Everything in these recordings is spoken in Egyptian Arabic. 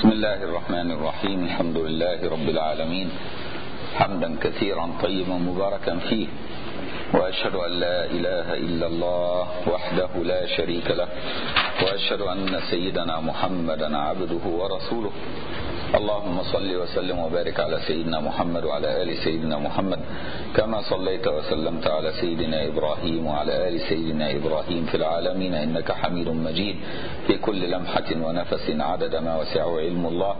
بسم الله الرحمن الرحيم الحمد لله رب العالمين حمدا كثيرا طيبا مباركا فيه وأشهد أن لا إله إلا الله وحده لا شريك له وأشهد أن سيدنا محمدا عبده ورسوله اللهم صل وسلم وبارك على سيدنا محمد وعلى آل سيدنا محمد كما صليت وسلمت على سيدنا إبراهيم وعلى آل سيدنا إبراهيم في العالمين إنك حميد مجيد في كل لمحة ونفس عدد ما وسعه علم الله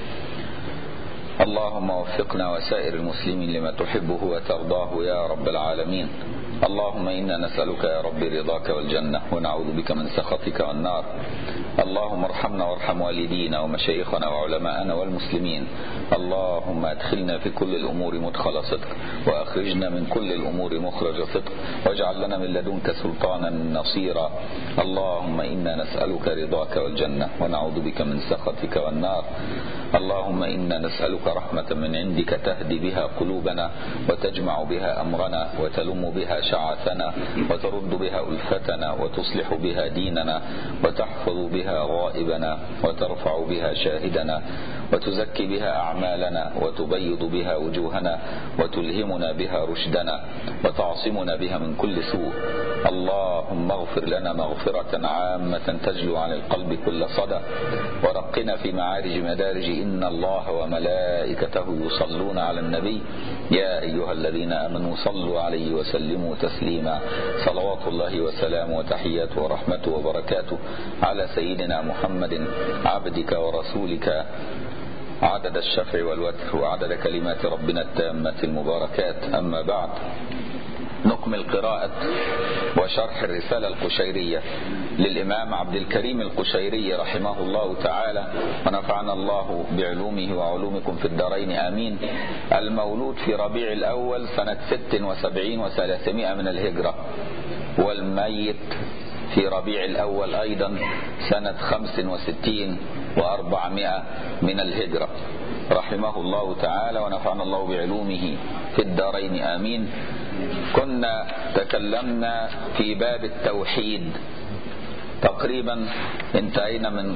اللهم وفقنا وسائر المسلمين لما تحبه وترضاه يا رب العالمين اللهم إنا نسألك يا رب رضاك والجنة ونعوذ بك من سخطك والنار اللهم ارحمنا وارحم والدينا ومشايخنا وعلماءنا والمسلمين اللهم ادخلنا في كل الأمور مدخل صدق وأخرجنا من كل الأمور مخرج صدق واجعل لنا من لدنك سلطانا نصيرا اللهم إنا نسألك رضاك والجنة ونعوذ بك من سخطك والنار اللهم إنا نسألك رحمة من عندك تهدي بها قلوبنا وتجمع بها أمرنا وتلم بها شعثنا وترد بها ألفتنا وتصلح بها ديننا وتحفظ بها غائبنا وترفع بها شاهدنا وتزكي بها أعمالنا وتبيض بها وجوهنا وتلهمنا بها رشدنا وتعصمنا بها من كل سوء اللهم اغفر لنا مغفرة عامة تجلو عن القلب كل صدى ورقنا في معارج مدارج إن الله وملائكته يصلون على النبي يا أيها الذين آمنوا صلوا عليه وسلموا تسليما صلوات الله وسلامه وتحياته ورحمته وبركاته على سيدنا محمد عبدك ورسولك عدد الشفع والوتر وعدد كلمات ربنا التامة المباركات أما بعد نكمل قراءة وشرح الرسالة القشيرية للإمام عبد الكريم القشيري رحمه الله تعالى ونفعنا الله بعلومه وعلومكم في الدارين آمين المولود في ربيع الأول سنة ست وسبعين وثلاثمائة من الهجرة والميت في ربيع الأول أيضا سنة خمس وستين وأربعمائة من الهجرة رحمه الله تعالى ونفعنا الله بعلومه في الدارين آمين كنا تكلمنا في باب التوحيد تقريبا انتهينا من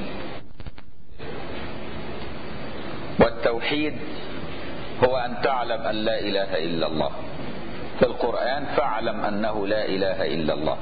والتوحيد هو أن تعلم أن لا إله إلا الله في القرآن فاعلم أنه لا إله إلا الله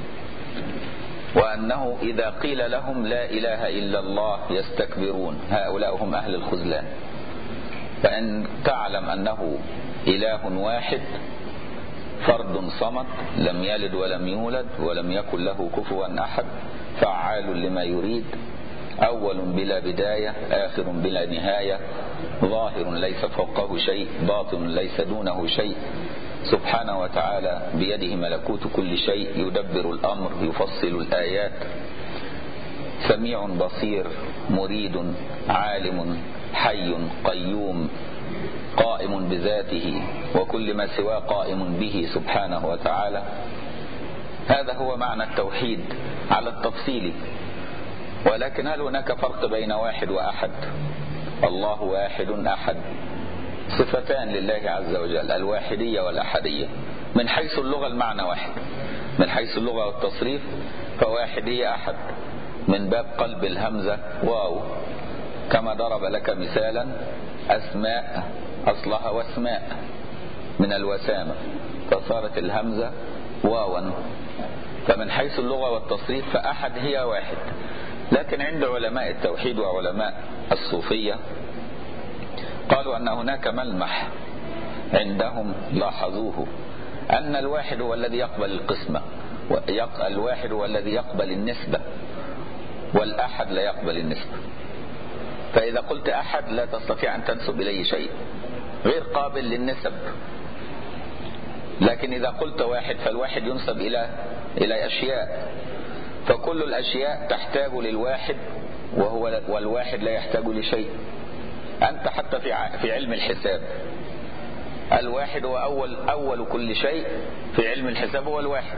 وأنه إذا قيل لهم لا إله إلا الله يستكبرون هؤلاء هم أهل الخذلان فإن تعلم أنه إله واحد فرد صمد لم يلد ولم يولد ولم يكن له كفوا أحد فعال لما يريد أول بلا بداية آخر بلا نهاية ظاهر ليس فوقه شيء باطن ليس دونه شيء سبحانه وتعالى بيده ملكوت كل شيء يدبر الأمر يفصل الآيات سميع بصير مريد عالم حي قيوم قائم بذاته وكل ما سواه قائم به سبحانه وتعالى هذا هو معنى التوحيد على التفصيل ولكن هل هناك فرق بين واحد وأحد الله واحد أحد صفتان لله عز وجل الواحدية والأحدية من حيث اللغة المعنى واحد من حيث اللغة والتصريف فواحدية أحد من باب قلب الهمزة واو كما ضرب لك مثالا أسماء أصلها واسماء من الوسامة فصارت الهمزة واوا فمن حيث اللغة والتصريف فأحد هي واحد لكن عند علماء التوحيد وعلماء الصوفية قالوا أن هناك ملمح عندهم لاحظوه أن الواحد هو الذي يقبل القسمة الواحد هو الذي يقبل النسبة والأحد لا يقبل النسبة فإذا قلت أحد لا تستطيع أن تنسب إليه شيء غير قابل للنسب لكن إذا قلت واحد فالواحد ينسب إلى إلى أشياء فكل الأشياء تحتاج للواحد وهو والواحد لا يحتاج لشيء أنت حتى في في علم الحساب الواحد هو أول أول كل شيء في علم الحساب هو الواحد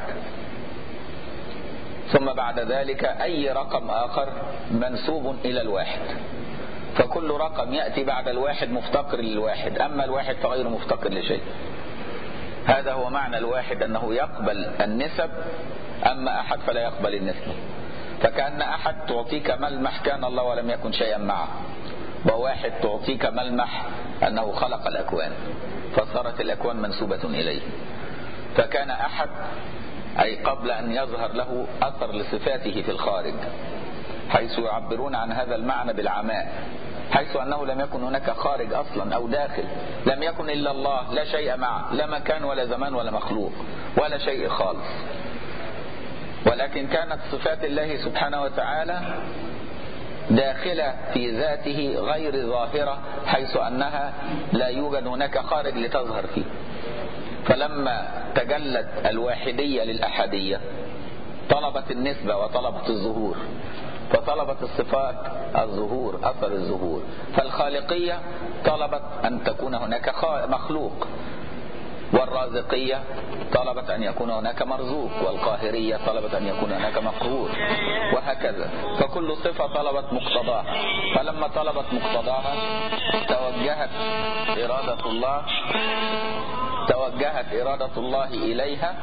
ثم بعد ذلك أي رقم آخر منسوب إلى الواحد فكل رقم يأتي بعد الواحد مفتقر للواحد أما الواحد فغير مفتقر لشيء هذا هو معنى الواحد أنه يقبل النسب أما أحد فلا يقبل النسبة فكأن أحد تعطيك ملمح كان الله ولم يكن شيئا معه وواحد تعطيك ملمح أنه خلق الأكوان فصارت الأكوان منسوبة إليه فكان أحد أي قبل أن يظهر له أثر لصفاته في الخارج حيث يعبرون عن هذا المعنى بالعماء حيث أنه لم يكن هناك خارج أصلا أو داخل لم يكن إلا الله لا شيء معه لا مكان ولا زمان ولا مخلوق ولا شيء خالص ولكن كانت صفات الله سبحانه وتعالى داخلة في ذاته غير ظاهرة حيث أنها لا يوجد هناك خارج لتظهر فيه فلما تجلت الواحدية للأحدية طلبت النسبة وطلبت الظهور فطلبت الصفات الظهور أثر الظهور فالخالقية طلبت أن تكون هناك مخلوق والرازقية طلبت أن يكون هناك مرزوق والقاهرية طلبت أن يكون هناك مقهور وهكذا فكل صفة طلبت مقتضاها فلما طلبت مقتضاها توجهت إرادة الله توجهت إرادة الله إليها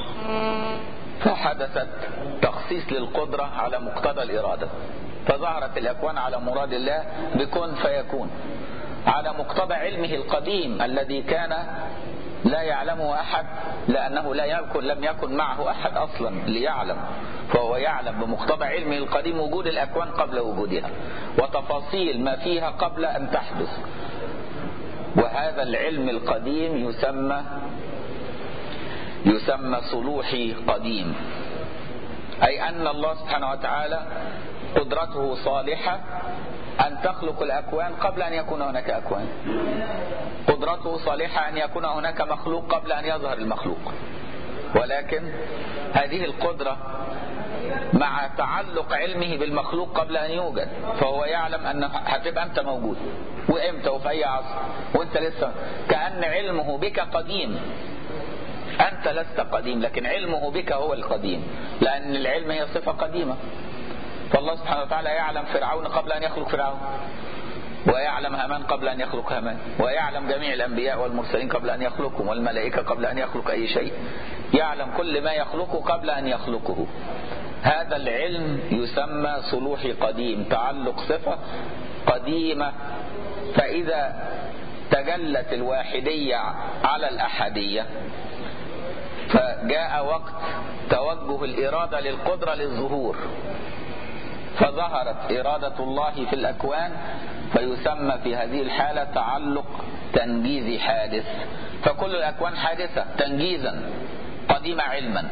فحدثت تخصيص للقدرة على مقتضى الإرادة فظهرت الأكوان على مراد الله بكن فيكون على مقتضى علمه القديم الذي كان لا يعلمه أحد لأنه لا يكن لم يكن معه أحد أصلا ليعلم فهو يعلم بمقتضى علمه القديم وجود الأكوان قبل وجودها وتفاصيل ما فيها قبل أن تحدث وهذا العلم القديم يسمى يسمى صلوحي قديم أي أن الله سبحانه وتعالى قدرته صالحة أن تخلق الأكوان قبل أن يكون هناك أكوان قدرته صالحة أن يكون هناك مخلوق قبل أن يظهر المخلوق ولكن هذه القدرة مع تعلق علمه بالمخلوق قبل أن يوجد فهو يعلم أن هتبقى أنت موجود وإمتى وفي أي عصر وأنت لسه كأن علمه بك قديم أنت لست قديم لكن علمه بك هو القديم لأن العلم هي صفة قديمة فالله سبحانه وتعالى يعلم فرعون قبل أن يخلق فرعون ويعلم هامان قبل أن يخلق هامان ويعلم جميع الأنبياء والمرسلين قبل أن يخلقهم والملائكة قبل أن يخلق أي شيء يعلم كل ما يخلقه قبل أن يخلقه هذا العلم يسمى صلوحي قديم تعلق صفة قديمة فإذا تجلت الواحدية على الأحدية فجاء وقت توجه الإرادة للقدرة للظهور فظهرت إرادة الله في الأكوان فيسمى في هذه الحالة تعلق تنجيزي حادث فكل الأكوان حادثة تنجيزا قديمة علما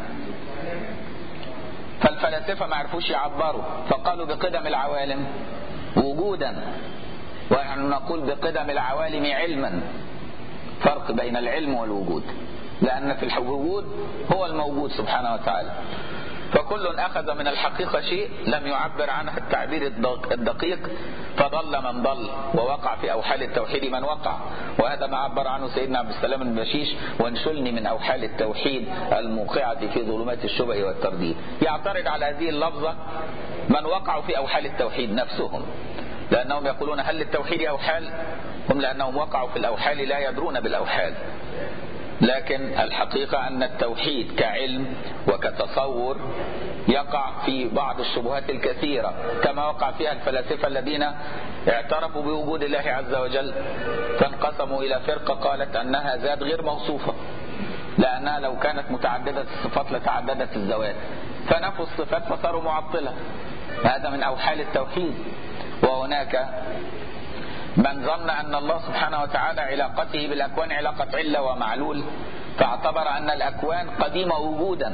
فالفلاسفة ما عرفوش يعبروا فقالوا بقدم العوالم وجودا ونحن نقول بقدم العوالم علما فرق بين العلم والوجود لأن في الوجود هو الموجود سبحانه وتعالى فكل أخذ من الحقيقة شيء لم يعبر عنه التعبير الدقيق فضل من ضل ووقع في أوحال التوحيد من وقع وهذا ما عبر عنه سيدنا عبد السلام البشيش وانشلني من أوحال التوحيد الموقعة في ظلمات الشبه والترديد يعترض على هذه اللفظة من وقعوا في أوحال التوحيد نفسهم لأنهم يقولون هل للتوحيد أوحال هم لأنهم وقعوا في الأوحال لا يدرون بالأوحال لكن الحقيقة أن التوحيد كعلم وكتصور يقع في بعض الشبهات الكثيرة كما وقع فيها الفلاسفة الذين اعترفوا بوجود الله عز وجل فانقسموا إلى فرقة قالت أنها ذات غير موصوفة لأنها لو كانت متعددة الصفات لتعددت الذوات فنفوا الصفات فصاروا معطلة هذا من أوحال التوحيد وهناك من ظن أن الله سبحانه وتعالى علاقته بالأكوان علاقة علة ومعلول فاعتبر أن الأكوان قديمة وجودا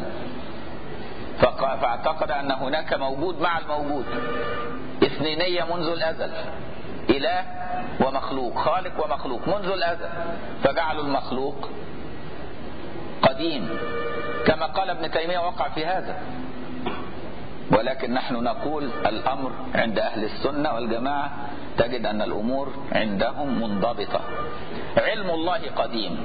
فاعتقد أن هناك موجود مع الموجود اثنينية منذ الأزل إله ومخلوق خالق ومخلوق منذ الأزل فجعلوا المخلوق قديم كما قال ابن تيمية وقع في هذا ولكن نحن نقول الأمر عند أهل السنة والجماعة تجد أن الأمور عندهم منضبطة علم الله قديم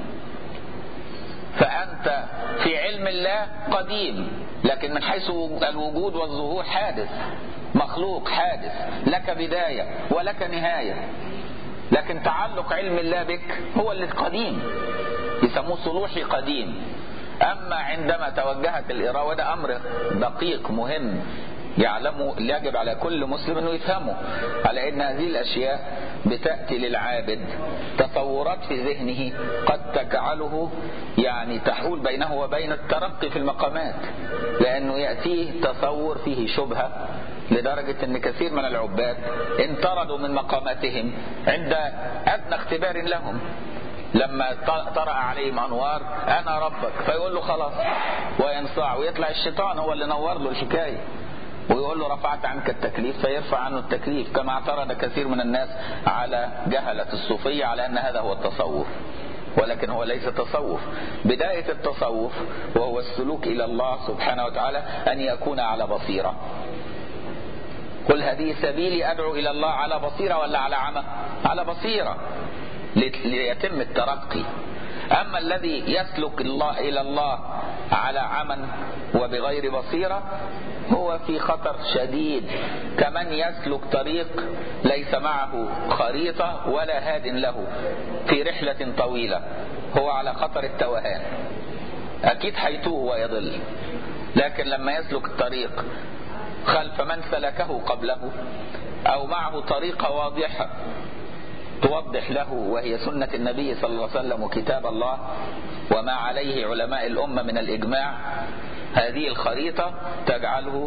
فأنت في علم الله قديم لكن من حيث الوجود والظهور حادث مخلوق حادث لك بداية ولك نهاية لكن تعلق علم الله بك هو اللي قديم يسموه صلوحي قديم أما عندما توجهت الإرادة وده أمر دقيق مهم يعلمه يجب على كل مسلم أنه يفهمه على أن هذه الأشياء بتأتي للعابد تصورات في ذهنه قد تجعله يعني تحول بينه وبين الترقي في المقامات لأنه يأتيه تصور فيه شبهة لدرجة أن كثير من العباد انطردوا من مقاماتهم عند أدنى اختبار لهم لما طرأ عليهم أنوار أنا ربك فيقول له خلاص وينصاع ويطلع الشيطان هو اللي نور له الحكاية ويقول له رفعت عنك التكليف فيرفع عنه التكليف كما اعترض كثير من الناس على جهلة الصوفية على أن هذا هو التصوف ولكن هو ليس تصوف بداية التصوف وهو السلوك إلى الله سبحانه وتعالى أن يكون على بصيرة قل هذه سبيلي أدعو إلى الله على بصيرة ولا على عمى على بصيرة ليتم الترقي أما الذي يسلك الله إلى الله على عمى وبغير بصيرة هو في خطر شديد كمن يسلك طريق ليس معه خريطة ولا هاد له في رحلة طويلة هو على خطر التوهان أكيد حيتوه ويضل لكن لما يسلك الطريق خلف من سلكه قبله أو معه طريقة واضحة توضح له وهي سنة النبي صلى الله عليه وسلم وكتاب الله وما عليه علماء الأمة من الإجماع هذه الخريطة تجعله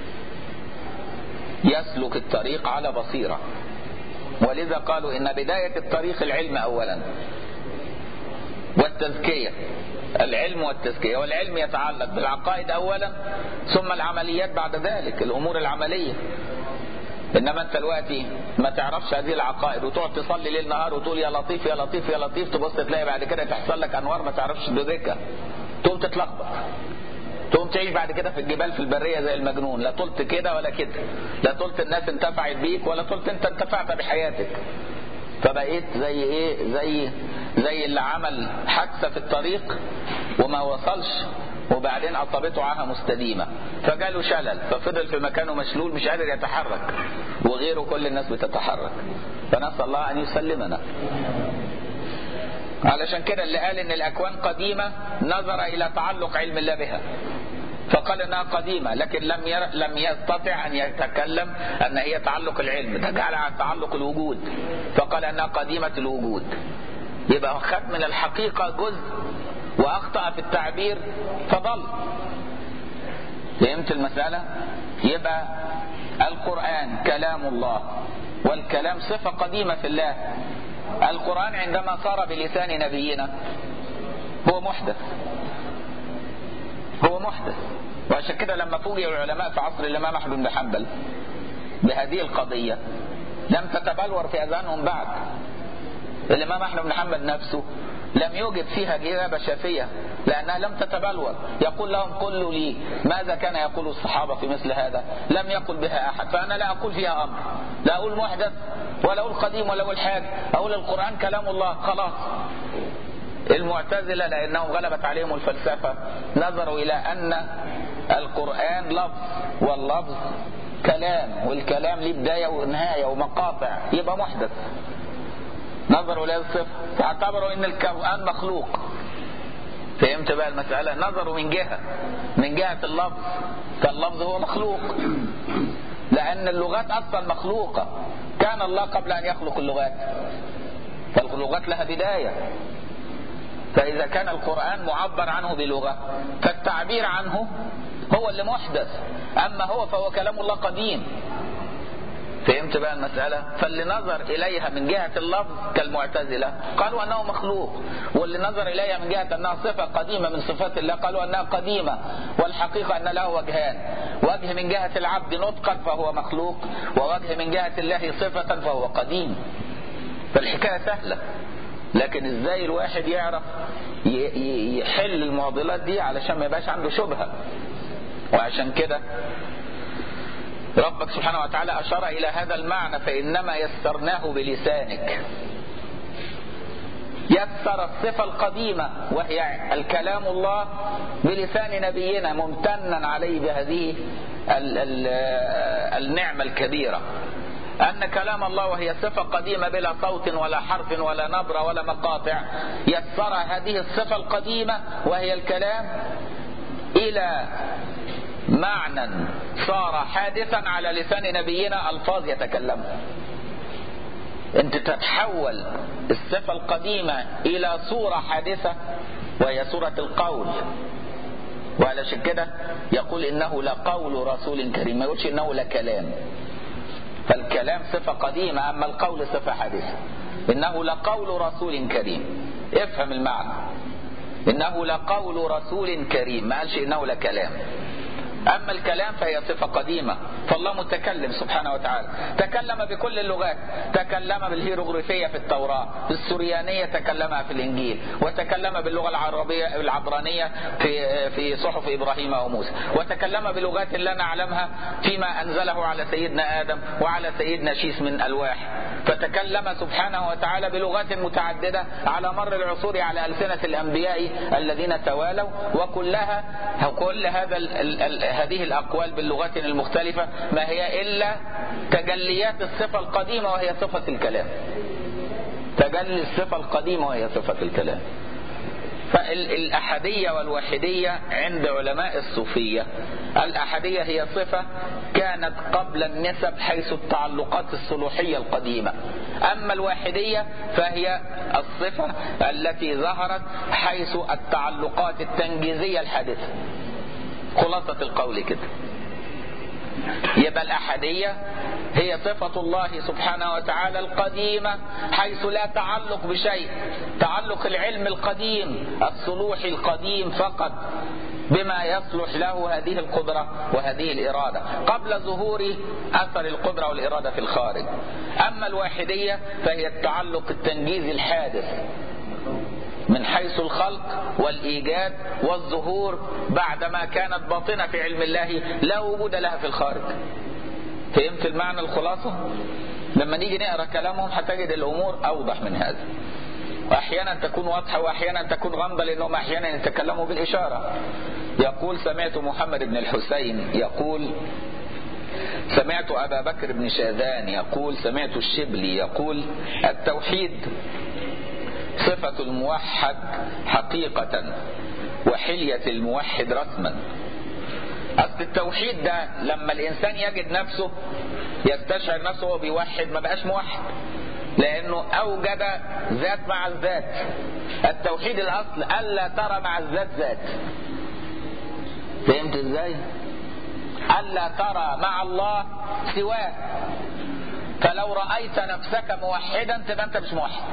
يسلك الطريق على بصيرة ولذا قالوا إن بداية الطريق العلم أولا والتزكية العلم والتزكية والعلم يتعلق بالعقائد أولا ثم العمليات بعد ذلك الأمور العملية انما انت دلوقتي ما تعرفش هذه العقائد وتقعد تصلي ليل نهار وتقول يا لطيف يا لطيف يا لطيف تبص تلاقي بعد كده تحصل لك انوار ما تعرفش تدركها تقوم تتلخبط تقوم تعيش بعد كده في الجبال في البريه زي المجنون لا طلت كده ولا كده لا طلت الناس انتفعت بيك ولا طلت انت انتفعت بحياتك فبقيت زي ايه زي زي اللي عمل حادثه في الطريق وما وصلش وبعدين اصابته عاهه مستديمه فجاله شلل ففضل في مكانه مشلول مش قادر يتحرك وغيره كل الناس بتتحرك فنسال الله ان يسلمنا علشان كده اللي قال ان الاكوان قديمه نظر الى تعلق علم الله بها فقال انها قديمه لكن لم ير... لم يستطع ان يتكلم ان هي تعلق العلم ده جعل على تعلق الوجود فقال انها قديمه الوجود يبقى خد من الحقيقه جزء واخطا في التعبير فضل فهمت المساله يبقى القران كلام الله والكلام صفه قديمه في الله القران عندما صار بلسان نبينا هو محدث هو محدث وعشان كده لما فوجئ العلماء في عصر الامام احمد بن حنبل بهذه القضيه لم تتبلور في اذهانهم بعد الامام احمد بن حنبل نفسه لم يوجد فيها إجابة شافية لأنها لم تتبلور يقول لهم قلوا لي ماذا كان يقول الصحابة في مثل هذا لم يقل بها أحد فأنا لا أقول فيها أمر لا أقول محدث ولا أقول قديم ولا أقول حاجة أقول القرآن كلام الله خلاص المعتزلة لأنهم غلبت عليهم الفلسفة نظروا إلى أن القرآن لفظ واللفظ كلام والكلام ليه بداية ونهاية ومقاطع يبقى محدث نظروا إلى الصفة فاعتبروا ان القرآن مخلوق فهمت بقى المسألة نظروا من جهة من جهة اللفظ فاللفظ هو مخلوق لأن اللغات أصلا مخلوقة كان الله قبل أن يخلق اللغات فاللغات لها بداية فإذا كان القرآن معبر عنه بلغة فالتعبير عنه هو اللي محدث أما هو فهو كلام الله قديم فهمت بقى المسألة فاللي نظر إليها من جهة اللفظ كالمعتزلة قالوا أنه مخلوق واللي نظر إليها من جهة أنها صفة قديمة من صفات الله قالوا أنها قديمة والحقيقة أن له وجهان وجه من جهة العبد نطقا فهو مخلوق ووجه من جهة الله صفة فهو قديم فالحكاية سهلة لكن ازاي الواحد يعرف يحل المعضلات دي علشان ما يبقاش عنده شبهة وعشان كده ربك سبحانه وتعالى أشار إلى هذا المعنى فإنما يسرناه بلسانك يسر الصفة القديمة وهي الكلام الله بلسان نبينا ممتنا عليه بهذه ال ال النعمة الكبيرة أن كلام الله وهي صفة قديمة بلا صوت ولا حرف ولا نبرة ولا مقاطع يسر هذه الصفة القديمة وهي الكلام إلى معنى صار حادثا على لسان نبينا الفاظ يتكلمها انت تتحول الصفة القديمة الى صورة حادثة وهي صورة القول وعلشان كده يقول انه لقول رسول كريم ما يقولش انه لكلام فالكلام صفة قديمة اما القول صفة حادثة انه لقول رسول كريم افهم المعنى انه لقول رسول كريم ما قالش انه لكلام أما الكلام فهي صفة قديمة فالله متكلم سبحانه وتعالى تكلم بكل اللغات تكلم بالهيروغليفية في التوراة السريانية تكلمها في الإنجيل وتكلم باللغة العربية العبرانية في في صحف إبراهيم وموسى وتكلم بلغات لا نعلمها فيما أنزله على سيدنا آدم وعلى سيدنا شيس من ألواح فتكلم سبحانه وتعالى بلغات متعددة على مر العصور على ألسنة الأنبياء الذين توالوا وكلها كل هذا ال ال هذه الأقوال باللغات المختلفة ما هي إلا تجليات الصفة القديمة وهي صفة الكلام تجلي الصفة القديمة وهي صفة الكلام فالأحدية والوحدية عند علماء الصوفية الأحدية هي صفة كانت قبل النسب حيث التعلقات الصلوحية القديمة أما الواحدية فهي الصفة التي ظهرت حيث التعلقات التنجيزية الحادثة خلاصة القول كده يبقى الأحدية هي صفة الله سبحانه وتعالى القديمة حيث لا تعلق بشيء تعلق العلم القديم الصلوح القديم فقط بما يصلح له هذه القدرة وهذه الإرادة قبل ظهور أثر القدرة والإرادة في الخارج أما الواحدية فهي التعلق التنجيزي الحادث من حيث الخلق والإيجاد والظهور بعدما كانت باطنة في علم الله لا وجود لها في الخارج فهمت المعنى الخلاصة لما نيجي نقرأ كلامهم هتجد الأمور أوضح من هذا وأحيانا تكون واضحة وأحيانا تكون غامضة لأنهم أحيانا يتكلموا بالإشارة يقول سمعت محمد بن الحسين يقول سمعت أبا بكر بن شاذان يقول سمعت الشبلي يقول التوحيد صفة الموحد حقيقة وحلية الموحد رسما أصل التوحيد ده لما الإنسان يجد نفسه يستشعر نفسه وهو بيوحد ما بقاش موحد لأنه أوجد ذات مع الذات التوحيد الأصل ألا ترى مع الذات ذات فهمت إزاي؟ ألا ترى مع الله سواه فلو رأيت نفسك موحدا تبقى أنت مش موحد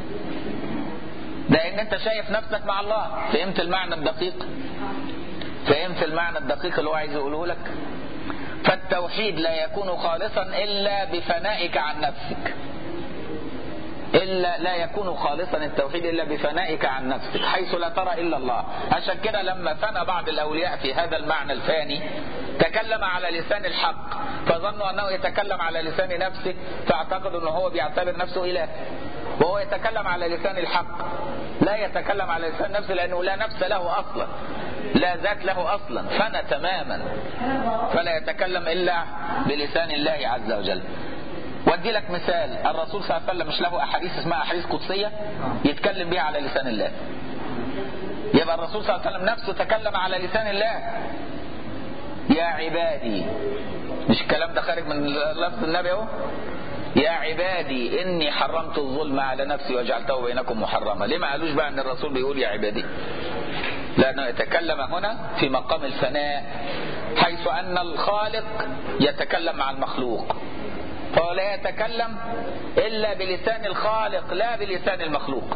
لان انت شايف نفسك مع الله فهمت المعنى الدقيق فهمت المعنى الدقيق اللي هو عايز يقوله لك فالتوحيد لا يكون خالصا الا بفنائك عن نفسك إلا لا يكون خالصا التوحيد إلا بفنائك عن نفسك حيث لا ترى إلا الله عشان كده لما فنى بعض الأولياء في هذا المعنى الفاني تكلم على لسان الحق فظنوا أنه يتكلم على لسان نفسه فاعتقدوا أنه هو بيعتبر نفسه إله وهو يتكلم على لسان الحق لا يتكلم على لسان نفسه لأنه لا نفس له أصلا لا ذات له أصلا فنى تماما فلا يتكلم إلا بلسان الله عز وجل وادي لك مثال الرسول صلى الله عليه وسلم مش له احاديث اسمها احاديث قدسيه يتكلم بها على لسان الله يبقى الرسول صلى الله عليه وسلم نفسه تكلم على لسان الله يا عبادي مش الكلام ده خارج من لفظ النبي اهو يا عبادي اني حرمت الظلم على نفسي وجعلته بينكم محرما ليه ما قالوش بقى ان الرسول بيقول يا عبادي لانه يتكلم هنا في مقام الفناء حيث ان الخالق يتكلم مع المخلوق فهو لا يتكلم إلا بلسان الخالق لا بلسان المخلوق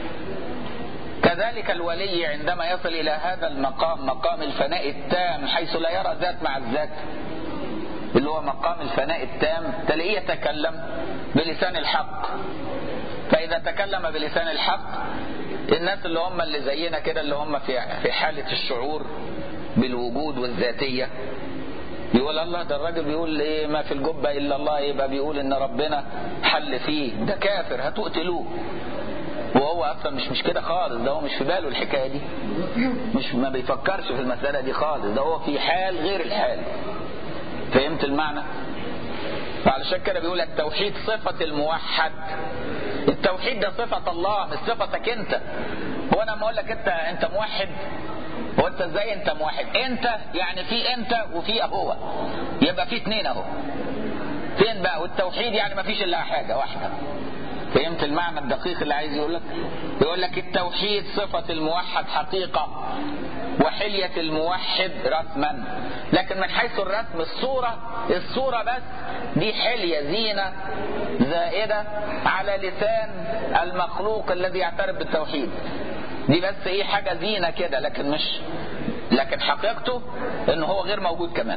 كذلك الولي عندما يصل إلى هذا المقام مقام الفناء التام حيث لا يرى ذات مع الذات اللي هو مقام الفناء التام تلاقيه يتكلم بلسان الحق فإذا تكلم بلسان الحق الناس اللي هم اللي زينا كده اللي هم في في حالة الشعور بالوجود والذاتية يقول الله ده الراجل بيقول ايه ما في الجبه الا الله يبقى بيقول ان ربنا حل فيه ده كافر هتقتلوه وهو اصلا مش مش كده خالص ده هو مش في باله الحكايه دي مش ما بيفكرش في المساله دي خالص ده هو في حال غير الحال فهمت المعنى علشان كده بيقول التوحيد صفة الموحد التوحيد ده صفة الله مش صفتك انت هو انا لما اقول لك انت انت موحد هو انت ازاي انت موحد انت يعني في انت وفي هو يبقى في اتنين اهو في فين بقى والتوحيد يعني ما فيش الا حاجه واحده فهمت المعنى الدقيق اللي عايز يقول لك يقول لك التوحيد صفة الموحد حقيقة وحلية الموحد رسما لكن من حيث الرسم الصورة الصورة بس دي حلية زينة زائدة على لسان المخلوق الذي يعترف بالتوحيد دي بس ايه حاجة زينة كده لكن مش لكن حقيقته انه هو غير موجود كمان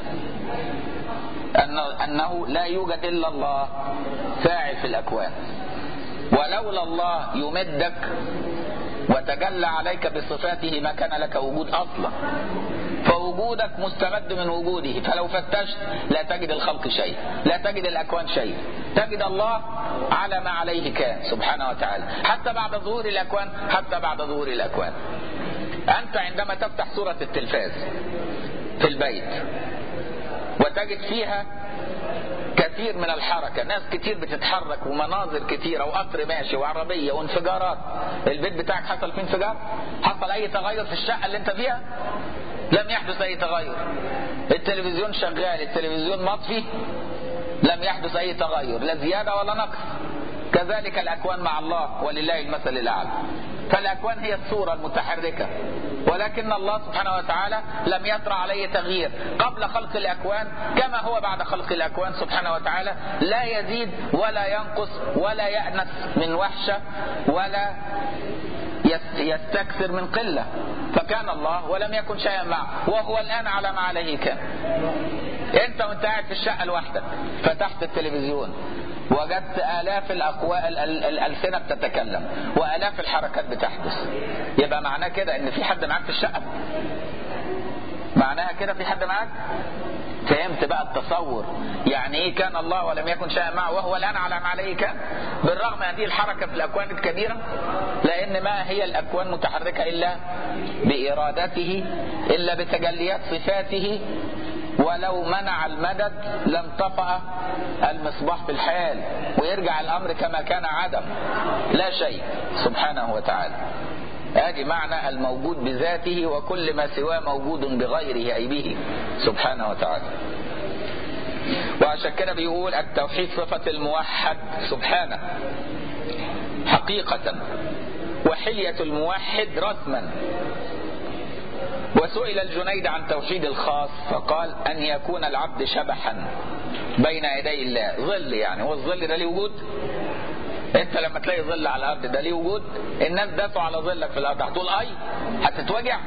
أنه, أنه لا يوجد إلا الله فاعل في الأكوان ولولا الله يمدك وتجلى عليك بصفاته ما كان لك وجود اصلا فوجودك مستمد من وجوده فلو فتشت لا تجد الخلق شيء لا تجد الاكوان شيء تجد الله على ما عليه كان سبحانه وتعالى حتى بعد ظهور الاكوان حتى بعد ظهور الاكوان انت عندما تفتح صوره التلفاز في البيت وتجد فيها كثير من الحركة ناس كتير بتتحرك ومناظر كتيرة وقطر ماشي وعربية وانفجارات البيت بتاعك حصل فيه انفجار حصل اي تغير في الشقة اللي انت فيها لم يحدث اي تغير التلفزيون شغال التلفزيون مطفي لم يحدث اي تغير لا زيادة ولا نقص كذلك الاكوان مع الله ولله المثل الاعلى فالاكوان هي الصورة المتحركة ولكن الله سبحانه وتعالى لم يطرأ عليه تغيير قبل خلق الأكوان كما هو بعد خلق الأكوان سبحانه وتعالى لا يزيد ولا ينقص ولا يأنس من وحشة ولا يستكثر من قلة فكان الله ولم يكن شيئا معه وهو الآن على ما عليه كان انت وانت قاعد في الشقة لوحدك فتحت التلفزيون وجدت آلاف الأقوال الألسنة بتتكلم وآلاف الحركات بتحدث يبقى معناه كده إن في حد معاك في الشقة معناها كده في حد معاك فهمت بقى التصور يعني ايه كان الله ولم يكن شيئا معه وهو الان على ما عليه كان بالرغم هذه الحركه في الاكوان الكبيره لان ما هي الاكوان متحركه الا بارادته الا بتجليات صفاته ولو منع المدد لم طفأ المصباح في الحال ويرجع الأمر كما كان عدم لا شيء سبحانه وتعالى ادي معنى الموجود بذاته وكل ما سواه موجود بغيره أي به سبحانه وتعالى وعشان كده بيقول التوحيد صفة الموحد سبحانه حقيقة وحلية الموحد رسما وسئل الجنيد عن توحيد الخاص فقال أن يكون العبد شبحا بين يدي الله ظل يعني هو الظل ده ليه وجود انت لما تلاقي ظل على الارض ده ليه وجود الناس داسوا على ظلك في الارض هتقول اي هتتوجع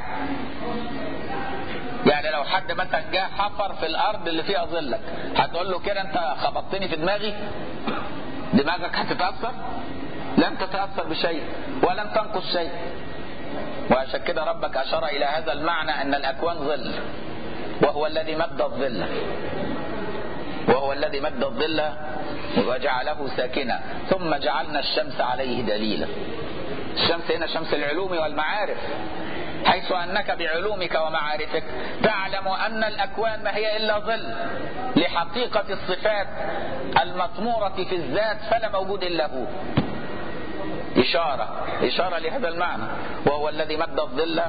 يعني لو حد مثلا جه حفر في الارض اللي فيها ظلك هتقول له كده انت خبطتني في دماغي دماغك هتتاثر لن تتاثر بشيء ولن تنقص شيء وعشان كده ربك أشار إلى هذا المعنى أن الأكوان ظل وهو الذي مد الظل وهو الذي مد الظل وجعله ساكنا ثم جعلنا الشمس عليه دليلا الشمس هنا شمس العلوم والمعارف حيث أنك بعلومك ومعارفك تعلم أن الأكوان ما هي إلا ظل لحقيقة الصفات المطمورة في الذات فلا موجود إلا هو إشارة إشارة لهذا المعنى وهو الذي مد الظل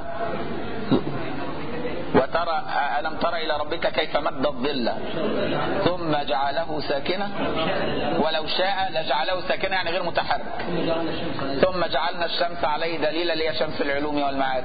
وترى ألم تر إلى ربك كيف مد الظل ثم جعله ساكنا ولو شاء لجعله ساكنا يعني غير متحرك ثم جعلنا الشمس عليه دليلا اللي هي شمس العلوم والمعارف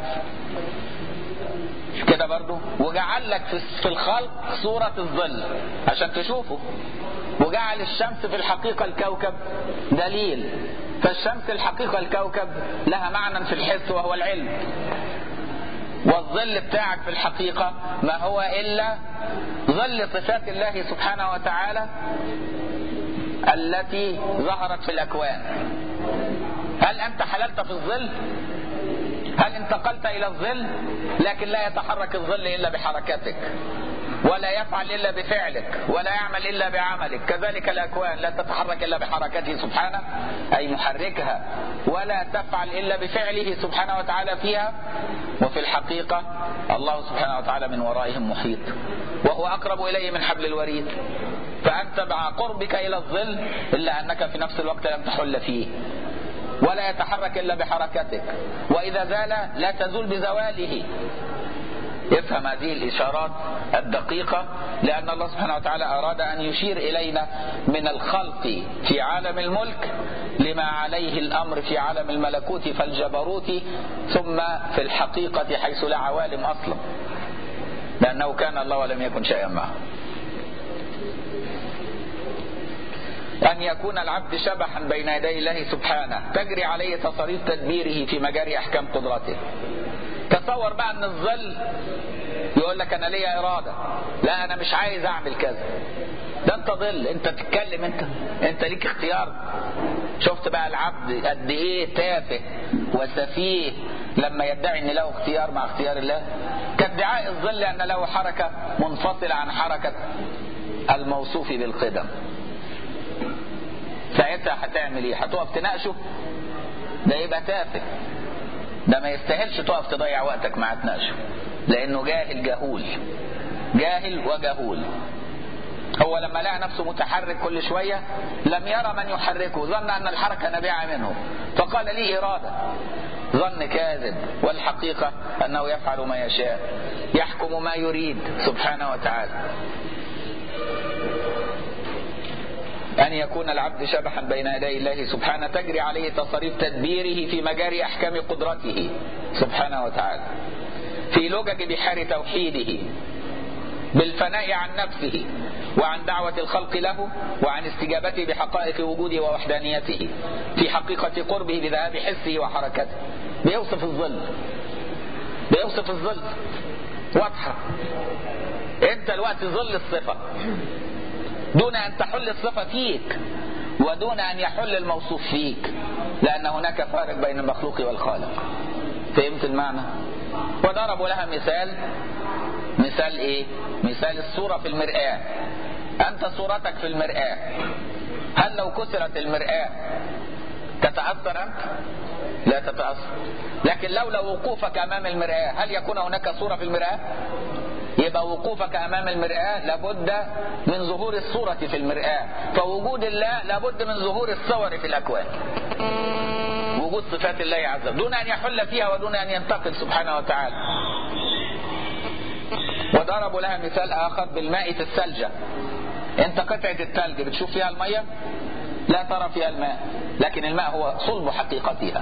كده برضو وجعل لك في الخلق صورة الظل عشان تشوفه وجعل الشمس في الحقيقة الكوكب دليل فالشمس الحقيقة الكوكب لها معنى في الحس وهو العلم والظل بتاعك في الحقيقة ما هو إلا ظل صفات الله سبحانه وتعالى التي ظهرت في الأكوان هل أنت حللت في الظل هل انتقلت إلى الظل لكن لا يتحرك الظل إلا بحركتك ولا يفعل إلا بفعلك ولا يعمل إلا بعملك كذلك الأكوان لا تتحرك إلا بحركته سبحانه أي محركها ولا تفعل إلا بفعله سبحانه وتعالى فيها وفي الحقيقة الله سبحانه وتعالى من ورائهم محيط وهو أقرب إليه من حبل الوريد فأنت مع قربك إلى الظل إلا أنك في نفس الوقت لم تحل فيه ولا يتحرك إلا بحركتك وإذا زال لا تزول بزواله افهم هذه الإشارات الدقيقة لأن الله سبحانه وتعالى أراد أن يشير إلينا من الخلق في عالم الملك لما عليه الأمر في عالم الملكوت فالجبروت ثم في الحقيقة حيث لا عوالم أصلا لأنه كان الله ولم يكن شيئا معه أن يكون العبد شبحا بين يدي الله سبحانه تجري عليه تصاريف تدبيره في مجاري أحكام قدرته تصور بقى أن الظل يقول لك أنا ليا إرادة لا أنا مش عايز أعمل كذا ده أنت ظل أنت تتكلم أنت أنت ليك اختيار شفت بقى العبد قد إيه تافه وسفيه لما يدعي أن له اختيار مع اختيار الله كادعاء الظل أن له حركة منفصلة عن حركة الموصوف بالقدم ساعتها هتعمل ايه هتقف تناقشه ده يبقى تافه ده ما يستاهلش تقف تضيع وقتك معاه تناقشه لانه جاهل جهول جاهل وجهول هو لما لقى نفسه متحرك كل شوية لم يرى من يحركه ظن أن الحركة نابعة منه فقال لي إرادة ظن كاذب والحقيقة أنه يفعل ما يشاء يحكم ما يريد سبحانه وتعالى أن يكون العبد شبحا بين يدي الله سبحانه تجري عليه تصاريف تدبيره في مجاري أحكام قدرته سبحانه وتعالى في لجج بحار توحيده بالفناء عن نفسه وعن دعوة الخلق له وعن استجابته بحقائق وجوده ووحدانيته في حقيقة قربه بذهاب حسه وحركته بيوصف الظل بيوصف الظل واضحة انت الوقت ظل الصفة دون أن تحل الصفة فيك ودون أن يحل الموصوف فيك لأن هناك فارق بين المخلوق والخالق فهمت المعنى وضربوا لها مثال مثال ايه مثال الصورة في المرآة أنت صورتك في المرآة هل لو كسرت المرآة تتأثر أنت لا تتأثر لكن لولا وقوفك أمام المرآة هل يكون هناك صورة في المرآة يبقى وقوفك امام المرآة لابد من ظهور الصورة في المرآة فوجود الله لابد من ظهور الصور في الاكوان وجود صفات الله عز وجل دون ان يحل فيها ودون ان ينتقل سبحانه وتعالى وضربوا لها مثال اخر بالماء في الثلجة انت قطعة الثلج بتشوف فيها المية لا ترى فيها الماء لكن الماء هو صلب حقيقتها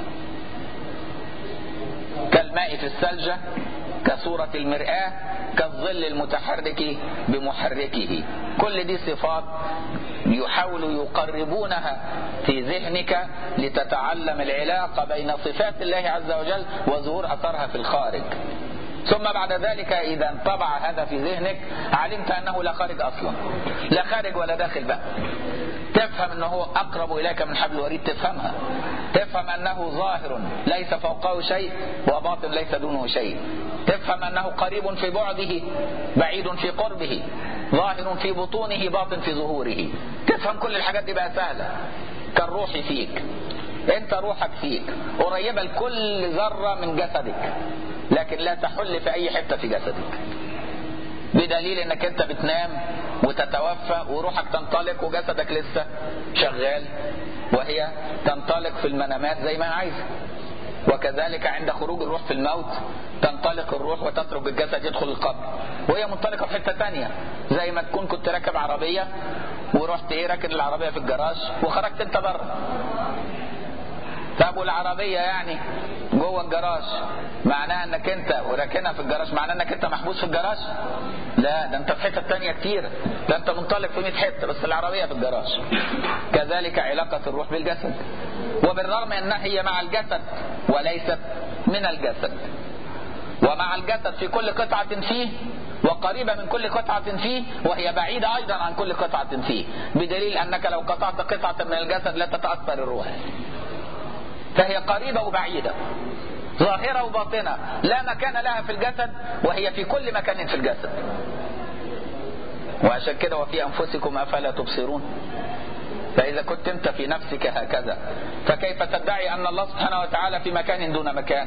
كالماء في الثلجة كصورة المرآة كالظل المتحرك بمحركه كل دي صفات يحاولوا يقربونها في ذهنك لتتعلم العلاقة بين صفات الله عز وجل وظهور أثرها في الخارج ثم بعد ذلك إذا انطبع هذا في ذهنك علمت أنه لا خارج أصلا لا خارج ولا داخل بقى تفهم أنه هو أقرب إليك من حبل الوريد تفهمها تفهم أنه ظاهر ليس فوقه شيء وباطن ليس دونه شيء تفهم أنه قريب في بعده بعيد في قربه ظاهر في بطونه باطن في ظهوره تفهم كل الحاجات دي بقى سهلة كالروح فيك انت روحك فيك قريبة لكل ذرة من جسدك لكن لا تحل في اي حتة في جسدك بدليل انك انت بتنام وتتوفى وروحك تنطلق وجسدك لسه شغال وهي تنطلق في المنامات زي ما عايزه وكذلك عند خروج الروح في الموت تنطلق الروح وتترك الجسد يدخل القبر وهي منطلقة في حتة تانية زي ما تكون كنت راكب عربية ورحت ايه راكن العربية في الجراج وخرجت انت بره طب والعربية يعني جوه الجراج معناها انك انت وراكنها في الجراج معناها انك انت محبوس في الجراج لا ده انت في حتة تانية كتير ده انت منطلق في 100 حتة بس العربية في الجراج كذلك علاقة الروح بالجسد وبالرغم انها هي مع الجسد وليست من الجسد ومع الجسد في كل قطعة فيه وقريبة من كل قطعة فيه وهي بعيدة أيضا عن كل قطعة فيه بدليل أنك لو قطعت قطعة من الجسد لا تتأثر الروح فهي قريبة وبعيدة ظاهرة وباطنة لا مكان لها في الجسد وهي في كل مكان في الجسد وعشان كده وفي أنفسكم أفلا تبصرون فإذا كنت أنت في نفسك هكذا فكيف تدعي أن الله سبحانه وتعالى في مكان دون مكان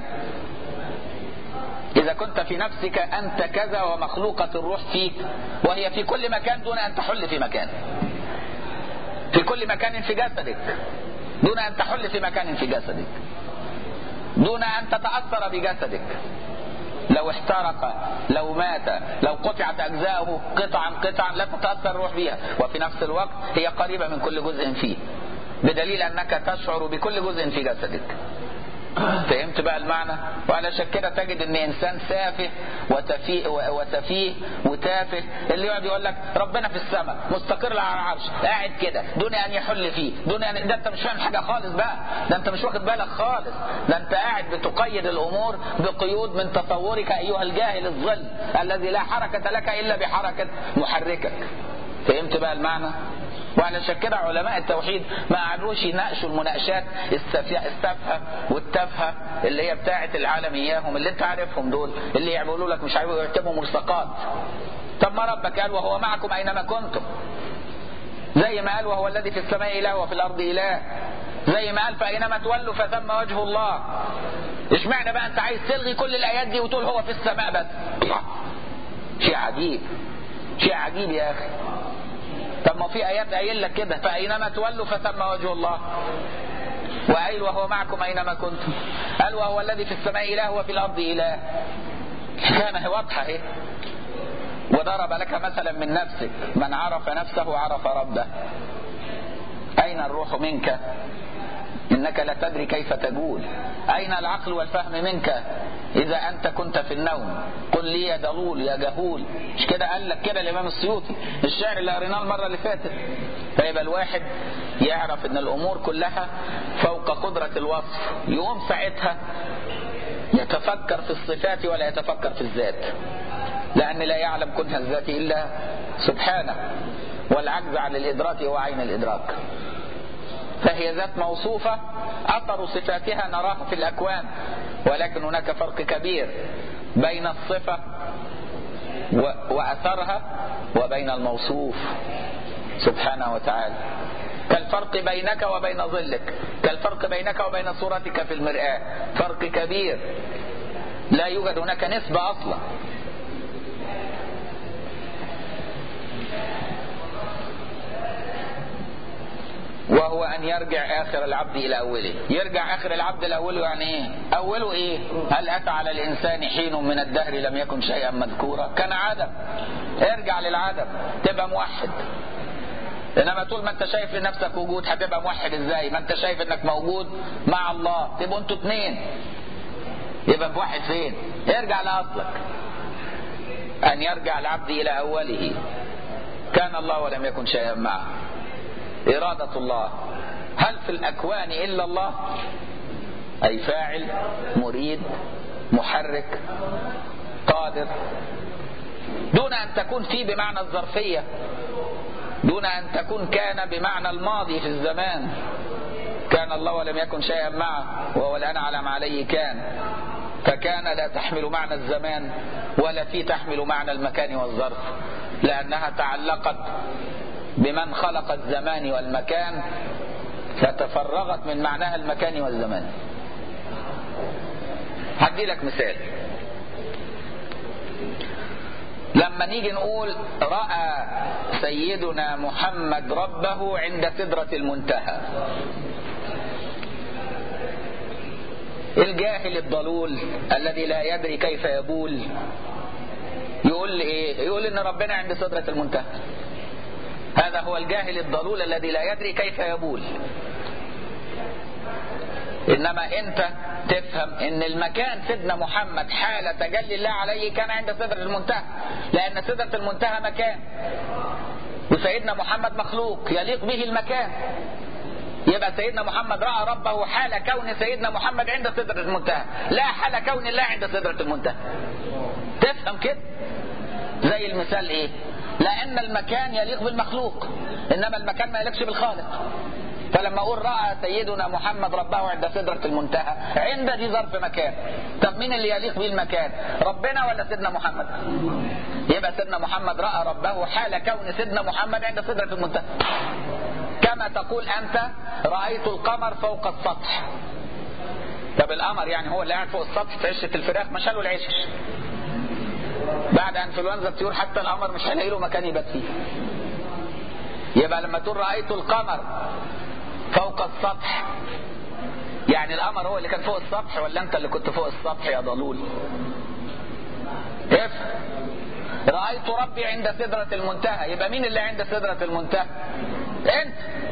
إذا كنت في نفسك أنت كذا ومخلوقة الروح فيك وهي في كل مكان دون أن تحل في مكان في كل مكان في جسدك دون أن تحل في مكان في جسدك دون أن تتأثر بجسدك لو احترق لو مات لو قطعت أجزاؤه قطعا قطعا لا تتأثر الروح بها وفي نفس الوقت هي قريبة من كل جزء فيه بدليل أنك تشعر بكل جزء في جسدك فهمت بقى المعنى وعلشان كده تجد ان انسان سافه وتفيه وسفيه وتافه اللي يقعد يقول لك ربنا في السماء مستقر على العرش قاعد كده دون ان يحل فيه دون ان ده انت مش فاهم حاجه خالص بقى ده انت مش واخد بالك خالص ده انت قاعد بتقيد الامور بقيود من تصورك ايها الجاهل الظل الذي لا حركه لك الا بحركه محركك فهمت بقى المعنى وعلشان كده علماء التوحيد ما قعدوش يناقشوا المناقشات السافهه والتافهه اللي هي بتاعه العالم اياهم اللي انت عارفهم دول اللي يعملوا لك مش عارف يكتبوا ملصقات طب ما ربك قال وهو معكم اينما كنتم زي ما قال وهو الذي في السماء اله وفي الارض اله زي ما قال فاينما تولوا فثم وجه الله اشمعنى بقى انت عايز تلغي كل الايات دي وتقول هو في السماء بس شيء عجيب شيء عجيب يا اخي طب ما في ايات قايل لك كده فاينما تولوا فثم وجه الله وقال وهو معكم اينما كنتم قال وهو الذي في السماء اله وفي الارض اله كان هي واضحه اهي وضرب لك مثلا من نفسك من عرف نفسه عرف ربه اين الروح منك انك لا تدري كيف تقول اين العقل والفهم منك اذا انت كنت في النوم قل لي يا ضلول يا جهول مش كده قال لك كده الامام السيوطي الشعر اللي قريناه المره اللي فاتت فيبقى الواحد يعرف ان الامور كلها فوق قدره الوصف يقوم ساعتها يتفكر في الصفات ولا يتفكر في الذات لان لا يعلم كنها الذات الا سبحانه والعجز عن الادراك هو عين الادراك فهي ذات موصوفة أثر صفاتها نراها في الأكوان ولكن هناك فرق كبير بين الصفة وأثرها وبين الموصوف سبحانه وتعالى كالفرق بينك وبين ظلك كالفرق بينك وبين صورتك في المرآة فرق كبير لا يوجد هناك نسبة أصلا وهو ان يرجع اخر العبد الى اوله يرجع اخر العبد لاوله يعني ايه اوله ايه هل اتى على الانسان حين من الدهر لم يكن شيئا مذكورا كان عدم ارجع للعدم تبقى موحد انما طول ما انت شايف لنفسك وجود هتبقى موحد ازاي ما انت شايف انك موجود مع الله تبقوا انتوا اتنين يبقى موحد فين ارجع لاصلك ان يرجع العبد الى اوله كان الله ولم يكن شيئا معه إرادة الله هل في الأكوان إلا الله أي فاعل مريد محرك قادر دون أن تكون في بمعنى الظرفية دون أن تكون كان بمعنى الماضي في الزمان كان الله ولم يكن شيئا معه وهو الآن على ما عليه كان فكان لا تحمل معنى الزمان ولا في تحمل معنى المكان والظرف لأنها تعلقت بمن خلق الزمان والمكان فتفرغت من معناها المكان والزمان هدي لك مثال لما نيجي نقول رأى سيدنا محمد ربه عند سدرة المنتهى الجاهل الضلول الذي لا يدري كيف يبول يقول ايه يقول ان ربنا عند سدرة المنتهى هذا هو الجاهل الضلول الذي لا يدري كيف يبول انما انت تفهم ان المكان سيدنا محمد حال تجلي الله عليه كان عند سدرة المنتهى لان سدرة المنتهى مكان وسيدنا محمد مخلوق يليق به المكان يبقى سيدنا محمد راى ربه حال كون سيدنا محمد عند سدرة المنتهى لا حال كون الله عند سدرة المنتهى تفهم كده زي المثال ايه لان المكان يليق بالمخلوق انما المكان ما يليقش بالخالق فلما اقول راى سيدنا محمد ربه عند سدره المنتهى عند دي ظرف مكان طب مين اللي يليق به المكان ربنا ولا سيدنا محمد يبقى سيدنا محمد راى ربه حال كون سيدنا محمد عند سدره المنتهى كما تقول انت رايت القمر فوق السطح طب القمر يعني هو اللي قاعد فوق السطح في عشه الفراخ ما شالوا العشش بعد انفلونزا الطيور حتى القمر مش هيلاقي له مكان يبات فيه يبقى لما تقول رايت القمر فوق السطح يعني القمر هو اللي كان فوق السطح ولا انت اللي كنت فوق السطح يا ضلول افهم رأيت ربي عند سدرة المنتهى يبقى مين اللي عند سدرة المنتهى انت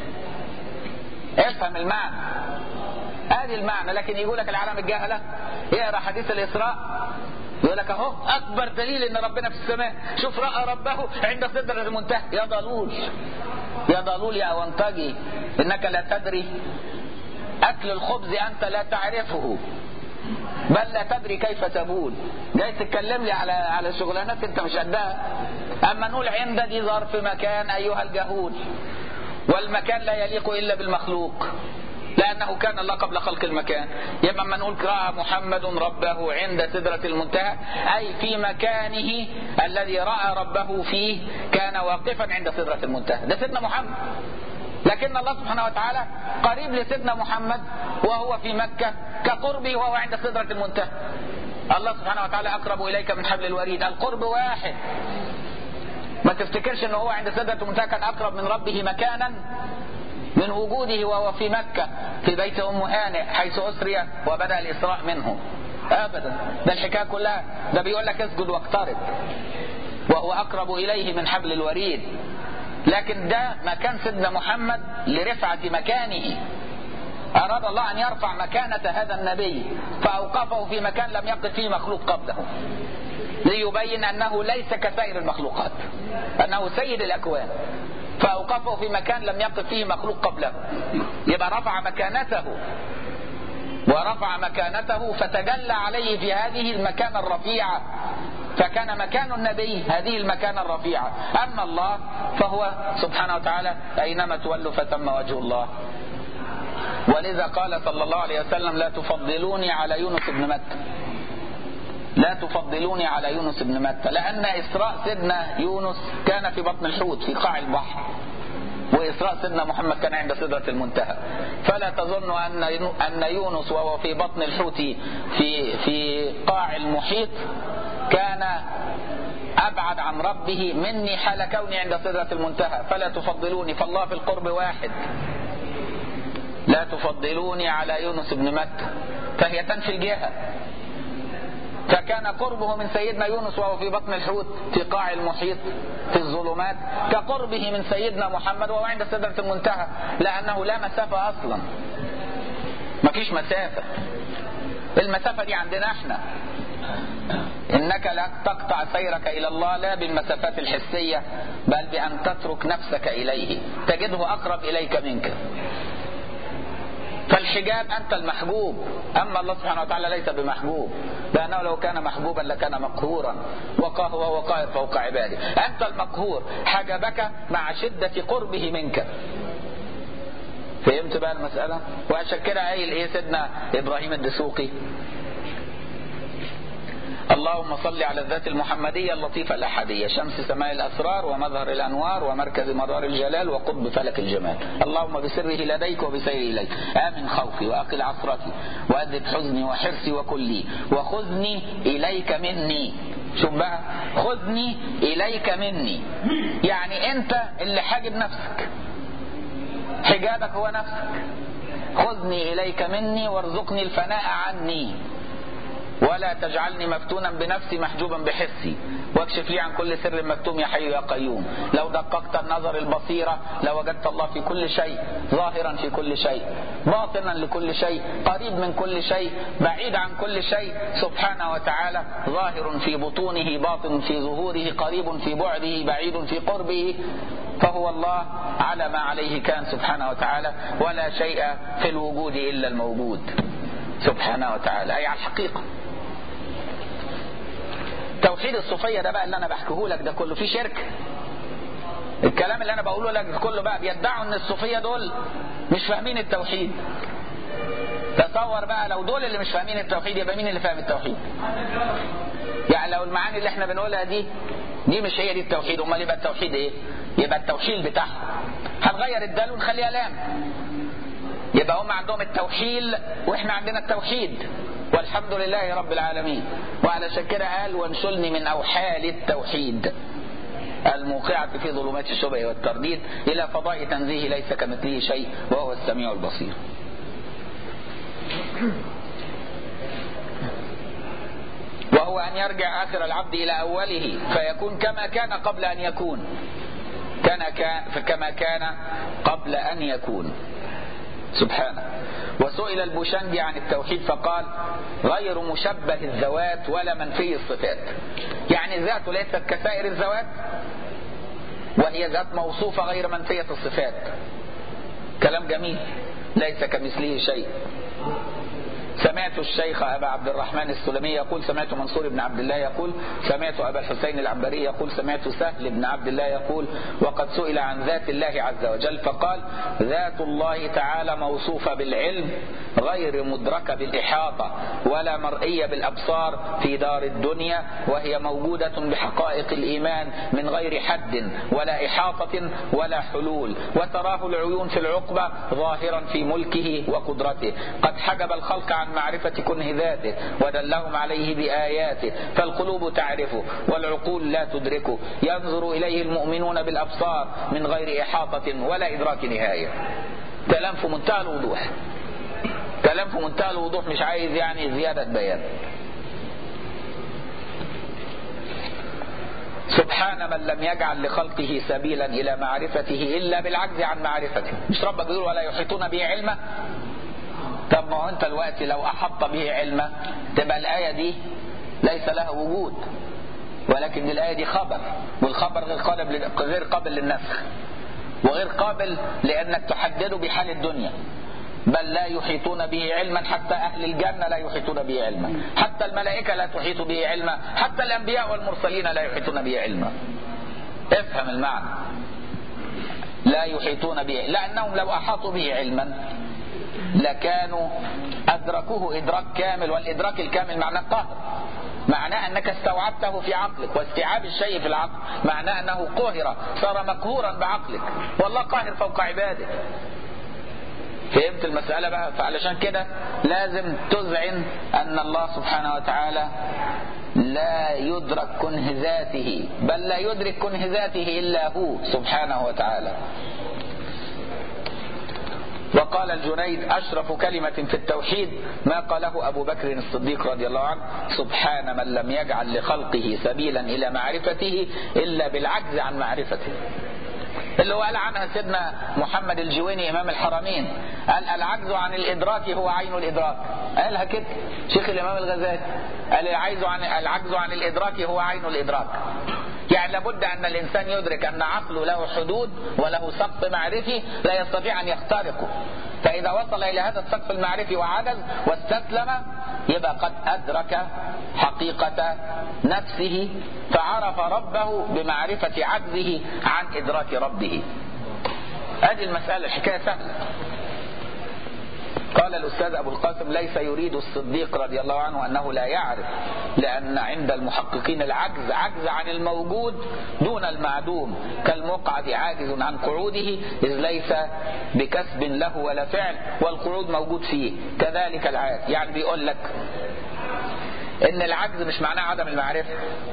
افهم المعنى ادي المعنى لكن يقول لك العالم الجهلة يقرا حديث الإسراء يقول لك اهو اكبر دليل ان ربنا في السماء شوف راى ربه عند سدرة المنتهى يا ضلول يا ضلول يا وانطجي انك لا تدري اكل الخبز انت لا تعرفه بل لا تدري كيف تبول جاي تتكلم لي على على شغلانات انت مش قدها اما نقول عند دي ظرف مكان ايها الجهول والمكان لا يليق الا بالمخلوق لأنه كان الله قبل خلق المكان يبقى اما نقول رأى محمد ربه عند سدرة المنتهى أي في مكانه الذي رأى ربه فيه كان واقفا عند سدرة المنتهى ده سيدنا محمد لكن الله سبحانه وتعالى قريب لسيدنا محمد وهو في مكة كقربه وهو عند سدرة المنتهى الله سبحانه وتعالى أقرب إليك من حبل الوريد القرب واحد ما تفتكرش ان هو عند سدرة المنتهى كان أقرب من ربه مكانا من وجوده وهو في مكة في بيت أم هانئ حيث أسري وبدأ الإسراء منه أبدا ده الحكاية كلها ده بيقول لك اسجد واقترب وهو أقرب إليه من حبل الوريد لكن ده مكان سيدنا محمد لرفعة مكانه أراد الله أن يرفع مكانة هذا النبي فأوقفه في مكان لم يقف فيه مخلوق قبله ليبين أنه ليس كسائر المخلوقات أنه سيد الأكوان فأوقفه في مكان لم يقف فيه مخلوق قبله يبقى رفع مكانته ورفع مكانته فتجلى عليه في هذه المكانة الرفيعة فكان مكان النبي هذه المكانة الرفيعة أما الله فهو سبحانه وتعالى أينما تولوا فتم وجه الله ولذا قال صلى الله عليه وسلم لا تفضلوني على يونس بن متى لا تفضلوني على يونس بن متى لأن إسراء سيدنا يونس كان في بطن الحوت في قاع البحر وإسراء سيدنا محمد كان عند سدرة المنتهى فلا تظنوا أن أن يونس وهو في بطن الحوت في في قاع المحيط كان أبعد عن ربه مني حال كوني عند سدرة المنتهى فلا تفضلوني فالله في القرب واحد لا تفضلوني على يونس بن متى فهي تنفي الجهة فكان قربه من سيدنا يونس وهو في بطن الحوت في قاع المحيط في الظلمات كقربه من سيدنا محمد وهو عند سدرة المنتهى لأنه لا مسافة أصلا مفيش مسافة المسافة دي عندنا احنا إنك لا تقطع سيرك إلى الله لا بالمسافات الحسية بل بأن تترك نفسك إليه تجده أقرب إليك منك فالحجاب أنت المحجوب أما الله سبحانه وتعالى ليس بمحجوب لأنه لو كان محبوبا لكان مقهورا وهو قاهر فوق عباده أنت المقهور حجبك مع شدة قربه منك فهمت بقى المسألة وعشان كده قايل ايه سيدنا ابراهيم الدسوقي اللهم صل على الذات المحمدية اللطيفة الأحدية شمس سماء الأسرار ومظهر الأنوار ومركز مدار الجلال وقطب فلك الجمال اللهم بسره لديك وبسيره إليك آمن خوفي وأقل عثرتي وأذب حزني وحرصي وكلي وخذني إليك مني شوف بقى خذني إليك مني يعني أنت اللي حاجب نفسك حجابك هو نفسك خذني إليك مني وارزقني الفناء عني ولا تجعلني مفتونا بنفسي محجوبا بحسي واكشف لي عن كل سر مكتوم يا حي يا قيوم لو دققت النظر البصيرة لوجدت الله في كل شيء ظاهرا في كل شيء باطنا لكل شيء قريب من كل شيء بعيد عن كل شيء سبحانه وتعالى ظاهر في بطونه باطن في ظهوره قريب في بعده بعيد في قربه فهو الله على ما عليه كان سبحانه وتعالى ولا شيء في الوجود إلا الموجود سبحانه وتعالى أي على الحقيقة توحيد الصوفيه ده بقى اللي انا بحكيه لك ده كله فيه شرك الكلام اللي انا بقوله لك ده كله بقى بيدعوا ان الصوفيه دول مش فاهمين التوحيد تصور بقى لو دول اللي مش فاهمين التوحيد يبقى مين اللي فاهم التوحيد يعني لو المعاني اللي احنا بنقولها دي دي مش هي دي التوحيد امال يبقى التوحيد ايه يبقى التوحيد بتاعهم هنغير الدال ونخليها لام يبقى هم عندهم التوحيل واحنا عندنا التوحيد والحمد لله رب العالمين وعلى كده قال وانشلني من أوحال التوحيد الموقعة في ظلمات الشبه والترديد إلى فضاء تنزيه ليس كمثله شيء وهو السميع البصير وهو أن يرجع آخر العبد إلى أوله فيكون كما كان قبل أن يكون كان كما كان قبل أن يكون سبحانه وسئل البوشنجي عن التوحيد فقال غير مشبه الذوات ولا منفي الصفات يعني ذاته ليست كسائر الذوات وهي ذات موصوفة غير منفية الصفات كلام جميل ليس كمثله شيء سمعت الشيخ أبا عبد الرحمن السلمي يقول سمعت منصور بن عبد الله يقول سمعت أبا الحسين العنبري يقول سمعت سهل بن عبد الله يقول وقد سئل عن ذات الله عز وجل فقال ذات الله تعالى موصوفة بالعلم غير مدركة بالإحاطة ولا مرئية بالأبصار في دار الدنيا وهي موجودة بحقائق الإيمان من غير حد ولا إحاطة ولا حلول وتراه العيون في العقبة ظاهرا في ملكه وقدرته قد حجب الخلق عن معرفة كنه ذاته ودلهم عليه بآياته فالقلوب تعرفه والعقول لا تدركه ينظر إليه المؤمنون بالأبصار من غير إحاطة ولا إدراك نهاية كلام في منتهى الوضوح كلام في منتهى الوضوح مش عايز يعني زيادة بيان سبحان من لم يجعل لخلقه سبيلا إلى معرفته إلا بالعجز عن معرفته مش ربك بيقول ولا يحيطون به علما طب ما هو انت الوقت لو احط به علما تبقى الايه دي ليس لها وجود ولكن الايه دي خبر والخبر غير قابل غير قابل للنسخ وغير قابل لانك تحدده بحال الدنيا بل لا يحيطون به علما حتى اهل الجنه لا يحيطون به علما حتى الملائكه لا تحيط به علما حتى الانبياء والمرسلين لا يحيطون به علما افهم المعنى لا يحيطون به لانهم لو احاطوا به علما لكانوا أدركوه إدراك كامل والإدراك الكامل معناه قهر معناه أنك استوعبته في عقلك واستيعاب الشيء في العقل معناه أنه قهر صار مقهورا بعقلك والله قاهر فوق عباده فهمت المسألة بقى فعلشان كده لازم تذعن أن الله سبحانه وتعالى لا يدرك كنه ذاته بل لا يدرك كنه ذاته إلا هو سبحانه وتعالى وقال الجنيد أشرف كلمة في التوحيد ما قاله أبو بكر الصديق رضي الله عنه سبحان من لم يجعل لخلقه سبيلا إلى معرفته إلا بالعجز عن معرفته اللي هو قال عنها سيدنا محمد الجويني إمام الحرمين قال العجز عن الإدراك هو عين الإدراك قالها كده شيخ الإمام الغزالي قال العجز عن العجز عن الإدراك هو عين الإدراك يعني لابد أن الإنسان يدرك أن عقله له حدود وله سقف معرفي لا يستطيع أن يخترقه فإذا وصل إلى هذا السقف المعرفي وعجز واستسلم يبقى قد أدرك حقيقة نفسه فعرف ربه بمعرفة عجزه عن إدراك ربه هذه المسألة الحكاية سهلة قال الأستاذ أبو القاسم ليس يريد الصديق رضي الله عنه أنه لا يعرف لأن عند المحققين العجز عجز عن الموجود دون المعدوم كالمقعد عاجز عن قعوده إذ ليس بكسب له ولا فعل والقعود موجود فيه كذلك العاد يعني بيقول لك إن العجز مش معناه عدم المعرفة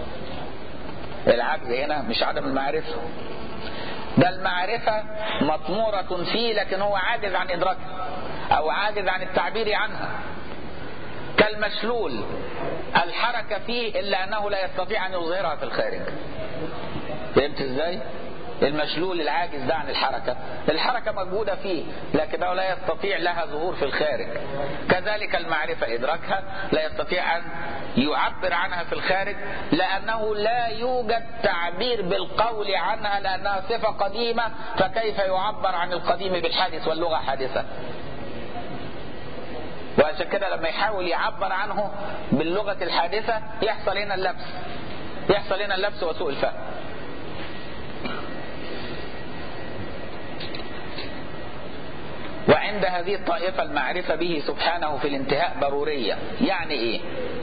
العجز هنا مش عدم المعرفة ده المعرفة مطمورة فيه لكن هو عاجز عن إدراكها أو عاجز عن التعبير عنها كالمشلول الحركة فيه إلا أنه لا يستطيع أن يظهرها في الخارج فهمت إزاي؟ المشلول العاجز ده عن الحركة الحركة موجودة فيه لكنه لا يستطيع لها ظهور في الخارج كذلك المعرفة إدراكها لا يستطيع أن يعبر عنها في الخارج لأنه لا يوجد تعبير بالقول عنها لأنها صفة قديمة فكيف يعبر عن القديم بالحادث واللغة حادثة وعشان كده لما يحاول يعبر عنه باللغة الحادثة يحصل هنا اللبس يحصل هنا اللبس وسوء الفهم وعند هذه الطائفة المعرفة به سبحانه في الانتهاء ضرورية يعني ايه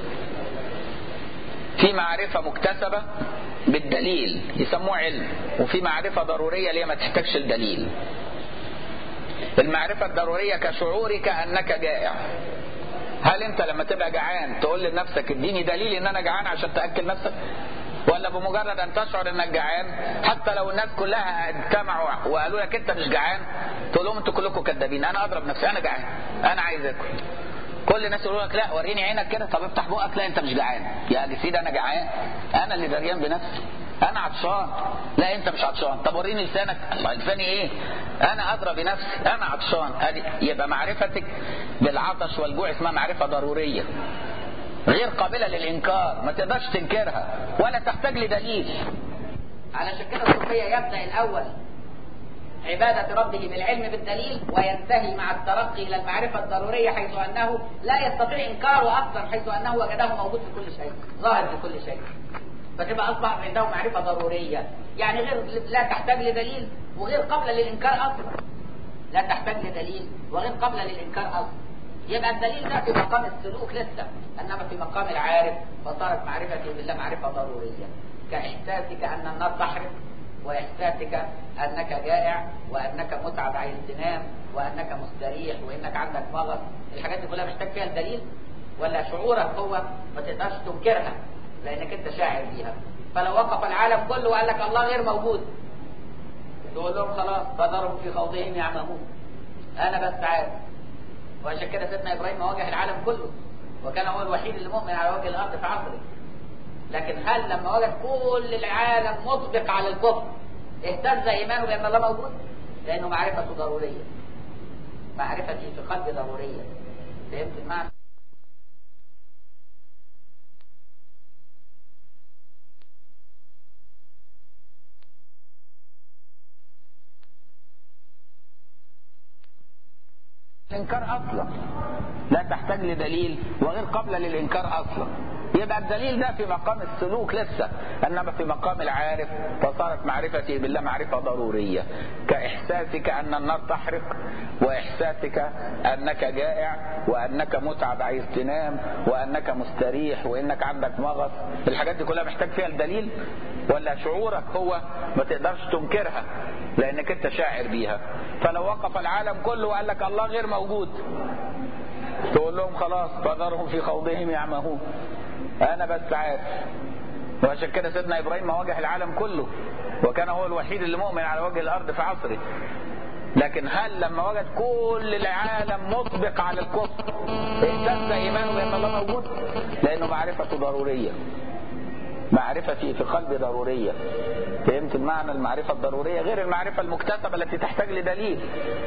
في معرفة مكتسبة بالدليل يسموه علم وفي معرفة ضرورية اللي ما تحتاجش الدليل المعرفة الضرورية كشعورك أنك جائع هل انت لما تبقى جعان تقول لنفسك اديني دليل ان انا جعان عشان تاكل نفسك ولا بمجرد ان تشعر انك جعان حتى لو الناس كلها اجتمعوا وقالوا لك انت مش جعان تقول لهم انتوا كلكم كذابين انا اضرب نفسي انا جعان انا عايز اكل كل الناس يقولوا لك لا وريني عينك كده طب افتح بقك لا انت مش جعان يا سيدي انا جعان انا اللي دريان بنفسي انا عطشان لا انت مش عطشان طب وريني لسانك الله لساني ايه انا ادرى بنفسي انا عطشان يبقى معرفتك بالعطش والجوع اسمها معرفه ضروريه غير قابله للانكار ما تقدرش تنكرها ولا تحتاج لدليل علشان كده الصوفيه يبدا الاول عبادة ربه بالعلم بالدليل وينتهي مع الترقي إلى المعرفة الضرورية حيث أنه لا يستطيع إنكاره أصلا حيث أنه وجده موجود في كل شيء ظاهر في كل شيء فتبقى أصبح عنده معرفة ضرورية يعني غير لا تحتاج لدليل وغير قبل للإنكار أصلا لا تحتاج لدليل وغير قبل للإنكار أصلا يبقى الدليل ده في مقام السلوك لسه انما في مقام العارف فصارت معرفته بالله معرفه ضروريه كاحساسك ان النار تحرق واحساسك انك جائع وانك متعب عايز تنام وانك مستريح وانك عندك مغص الحاجات دي كلها محتاج فيها الدليل ولا شعورك هو ما تقدرش تنكرها لانك انت شاعر بيها فلو وقف العالم كله وقال لك الله غير موجود تقول لهم خلاص فذرهم في خوضهم يعمهون انا بس عارف وعشان كده سيدنا ابراهيم واجه العالم كله وكان هو الوحيد اللي مؤمن على وجه الارض في عصره لكن هل لما وجد كل العالم مطبق على الكفر اهتز ايمانه بان الله موجود لانه معرفته ضروريه معرفتي في قلبي ضروريه فهمت المعنى الانكار اصلا لا تحتاج لدليل وغير قبل للانكار اصلا يبقى الدليل ده في مقام السلوك لسه انما في مقام العارف فصارت معرفتي بالله معرفه ضروريه كاحساسك ان النار تحرق واحساسك انك جائع وانك متعب عايز تنام وانك مستريح وانك عندك مغص الحاجات دي كلها محتاج فيها الدليل ولا شعورك هو ما تقدرش تنكرها لانك انت شاعر بيها فلو وقف العالم كله وقال لك الله غير موجود تقول لهم خلاص فذرهم في خوضهم يعمهون انا بس عارف وعشان كده سيدنا ابراهيم ما واجه العالم كله وكان هو الوحيد اللي مؤمن على وجه الارض في عصره لكن هل لما وجد كل العالم مطبق على الكفر اهتز ايمانه بان الله موجود لانه معرفته ضروريه معرفتي في قلبي ضرورية فهمت المعنى المعرفة الضرورية غير المعرفة المكتسبة التي تحتاج لدليل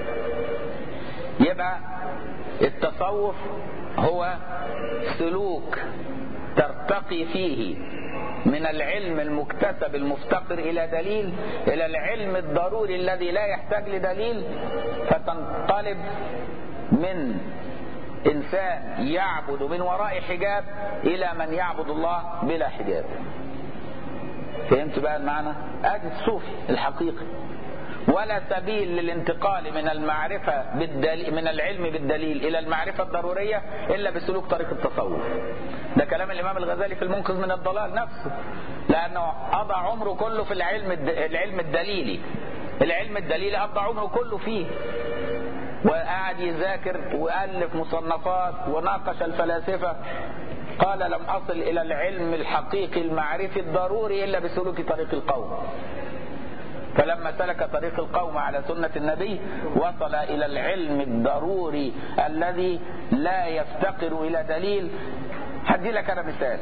يبقى التصوف هو سلوك ترتقي فيه من العلم المكتسب المفتقر إلى دليل إلى العلم الضروري الذي لا يحتاج لدليل فتنقلب من إنسان يعبد من وراء حجاب إلى من يعبد الله بلا حجاب فهمت بقى المعنى ادي الصوفي الحقيقي ولا سبيل للانتقال من المعرفة بالدليل من العلم بالدليل إلى المعرفة الضرورية إلا بسلوك طريق التصوف ده كلام الإمام الغزالي في المنقذ من الضلال نفسه لأنه قضى عمره كله في العلم العلم الدليلي العلم الدليلي قضى عمره كله فيه وقعد يذاكر وألف مصنفات وناقش الفلاسفة قال لم أصل إلى العلم الحقيقي المعرفي الضروري إلا بسلوك طريق القوم فلما سلك طريق القوم على سنة النبي وصل إلى العلم الضروري الذي لا يفتقر إلى دليل هدي لك أنا مثال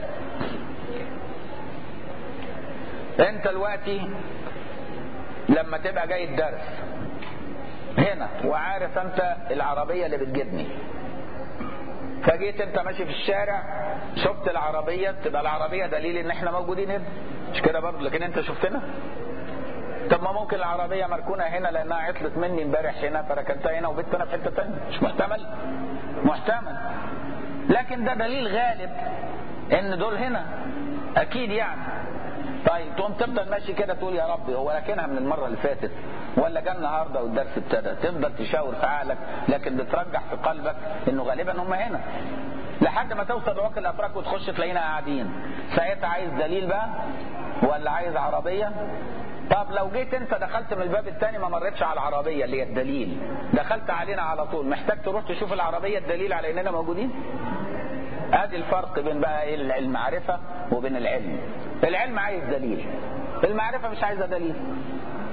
أنت دلوقتي لما تبقى جاي الدرس هنا وعارف أنت العربية اللي بتجيبني فجيت انت ماشي في الشارع شفت العربية تبقى العربية دليل ان احنا موجودين هنا مش كده برضه لكن انت شفتنا طب ما ممكن العربية مركونة هنا لانها عطلت مني امبارح هنا فركنتها هنا وبيت انا في حتة تانية مش محتمل محتمل لكن ده دليل غالب ان دول هنا اكيد يعني طيب تقوم تفضل ماشي كده تقول يا ربي هو راكنها من المره اللي فاتت ولا جه النهارده والدرس ابتدى تفضل تشاور في عقلك لكن بترجح في قلبك انه غالبا هم هنا لحد ما توصل لواقع الاتراك وتخش تلاقينا قاعدين ساعتها عايز دليل بقى ولا عايز عربيه طب لو جيت انت دخلت من الباب الثاني ما مرتش على العربيه اللي هي الدليل دخلت علينا على طول محتاج تروح تشوف العربيه الدليل على اننا موجودين ادي الفرق بين بقى المعرفه وبين العلم العلم عايز دليل المعرفه مش عايزه دليل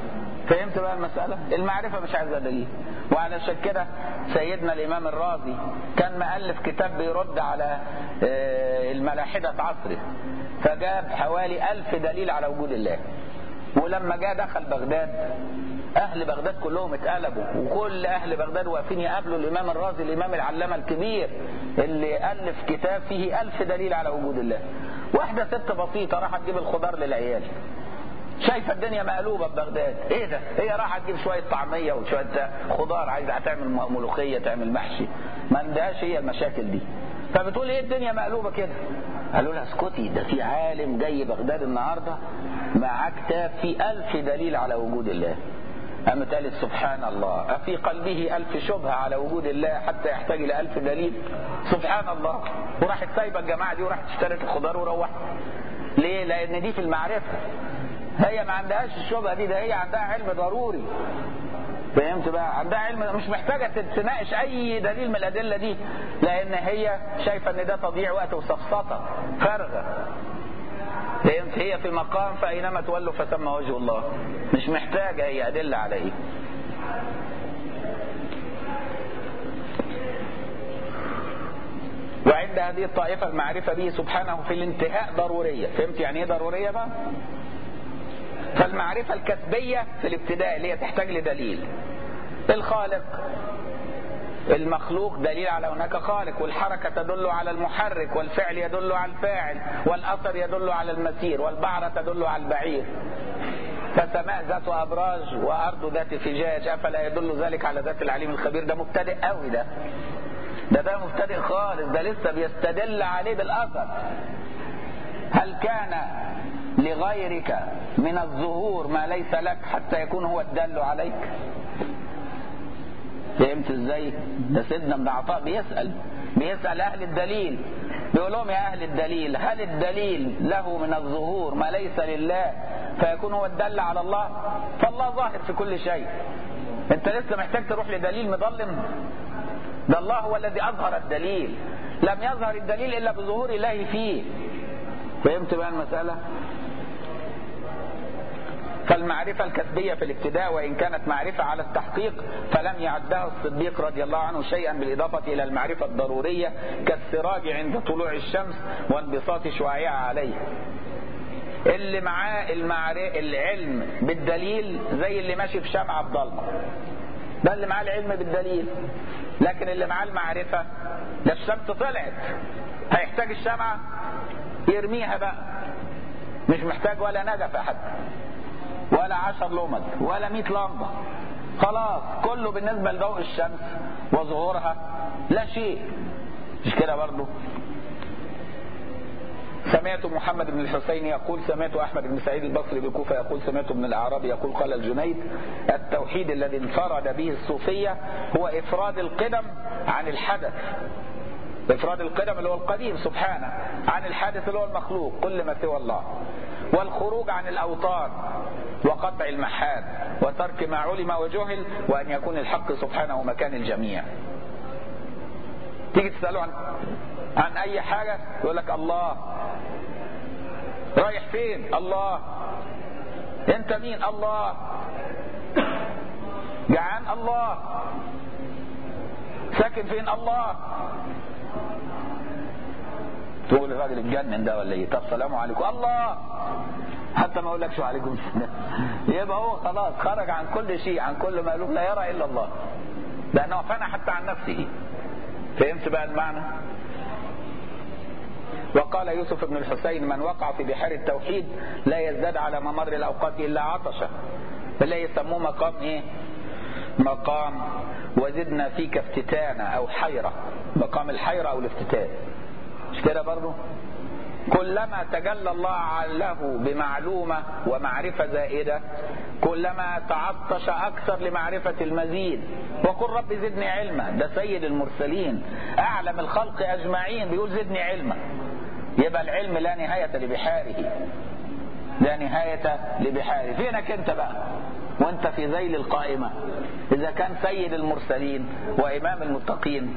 فهمت بقى المسألة المعرفة مش عايزة دليل وعلشان كده سيدنا الإمام الرازي كان مؤلف كتاب بيرد على الملاحدة عصره فجاب حوالي ألف دليل على وجود الله ولما جاء دخل بغداد أهل بغداد كلهم اتقلبوا وكل أهل بغداد واقفين يقابلوا الإمام الرازي الإمام العلامة الكبير اللي ألف كتاب فيه ألف دليل على وجود الله واحدة ست بسيطة راحت تجيب الخضار للعيال شايفه الدنيا مقلوبه في بغداد ايه ده هي راحت تجيب شويه طعميه وشويه خضار عايزه تعمل ملوخيه تعمل محشي ما عندهاش هي المشاكل دي فبتقول ايه الدنيا مقلوبه كده قالوا لها اسكتي ده في عالم جاي بغداد النهارده معاه كتاب فيه ألف دليل على وجود الله قامت قالت سبحان الله أفي قلبه ألف شبهة على وجود الله حتى يحتاج إلى ألف دليل سبحان الله وراحت سايبة الجماعة دي وراحت اشترت الخضار وروحت ليه؟ لأن دي في المعرفة هي ما عندهاش الشبهة دي ده هي عندها علم ضروري فهمت بقى عندها علم مش محتاجة تناقش أي دليل من الأدلة دي لأن هي شايفة إن ده تضييع وقت وسفسطة فارغة فهمت هي في مقام فأينما تولوا فثم وجه الله مش محتاجة هي أدلة على إيه وعند هذه الطائفة المعرفة به سبحانه في الانتهاء ضرورية فهمت يعني ايه ضرورية بقى فالمعرفة الكسبية في الابتداء اللي هي تحتاج لدليل الخالق المخلوق دليل على هناك خالق والحركة تدل على المحرك والفعل يدل على الفاعل والأثر يدل على المسير والبعرة تدل على البعير فسماء ذات أبراج وأرض ذات فجاج أفلا يدل ذلك على ذات العليم الخبير ده مبتدئ قوي ده ده ده مبتدئ خالص ده لسه بيستدل عليه بالأثر هل كان لغيرك من الظهور ما ليس لك حتى يكون هو الدل عليك فهمت ازاي ده سيدنا ابن عطاء بيسأل بيسأل أهل الدليل بيقول لهم يا أهل الدليل هل الدليل له من الظهور ما ليس لله فيكون هو الدل على الله فالله ظاهر في كل شيء انت لسه محتاج تروح لدليل مظلم ده الله هو الذي أظهر الدليل لم يظهر الدليل إلا بظهور الله فيه فهمت بقى المسألة فالمعرفة الكسبية في الابتداء وإن كانت معرفة على التحقيق فلم يعدها الصديق رضي الله عنه شيئا بالإضافة إلى المعرفة الضرورية كالسراج عند طلوع الشمس وانبساط شعاعها عليه اللي معاه المعرفة العلم بالدليل زي اللي ماشي في شمعة بضلمة ده اللي معاه العلم بالدليل لكن اللي معاه المعرفة ده الشمس طلعت هيحتاج الشمعة يرميها بقى مش محتاج ولا نجفة حتى ولا عشر لمض ولا مئة لمبة خلاص كله بالنسبة لضوء الشمس وظهورها لا شيء مش كده برضه سمعت محمد بن الحسين يقول سمعت أحمد بن سعيد البصري بالكوفة يقول سمعت ابن الأعرابي يقول قال الجنيد التوحيد الذي انفرد به الصوفية هو إفراد القدم عن الحدث إفراد القدم اللي هو القديم سبحانه عن الحادث اللي هو المخلوق كل ما سوى الله والخروج عن الأوطان وقطع المحال وترك ما علم وجهل وأن يكون الحق سبحانه مكان الجميع تيجي تسأله عن عن أي حاجة يقول لك الله رايح فين الله انت مين الله جعان الله ساكن فين الله تقول الراجل اتجنن ده ولا ايه طب سلام عليكم الله حتى ما اقول لك شو عليكم السلام يبقى هو خلاص خرج عن كل شيء عن كل مألوف لا يرى الا الله لانه فنى حتى عن نفسه فهمت بقى المعنى وقال يوسف بن الحسين من وقع في بحار التوحيد لا يزداد على ممر الاوقات الا عطشا اللي يسموه مقام ايه مقام وزدنا فيك افتتانا او حيرة مقام الحيرة او الافتتان مش كده برضه كلما تجلى الله له بمعلومة ومعرفة زائدة كلما تعطش أكثر لمعرفة المزيد وقل رب زدني علما ده سيد المرسلين أعلم الخلق أجمعين بيقول زدني علما يبقى العلم لا نهاية لبحاره لا نهاية لبحاره فينك انت بقى وانت في ذيل القائمة إذا كان سيد المرسلين وإمام المتقين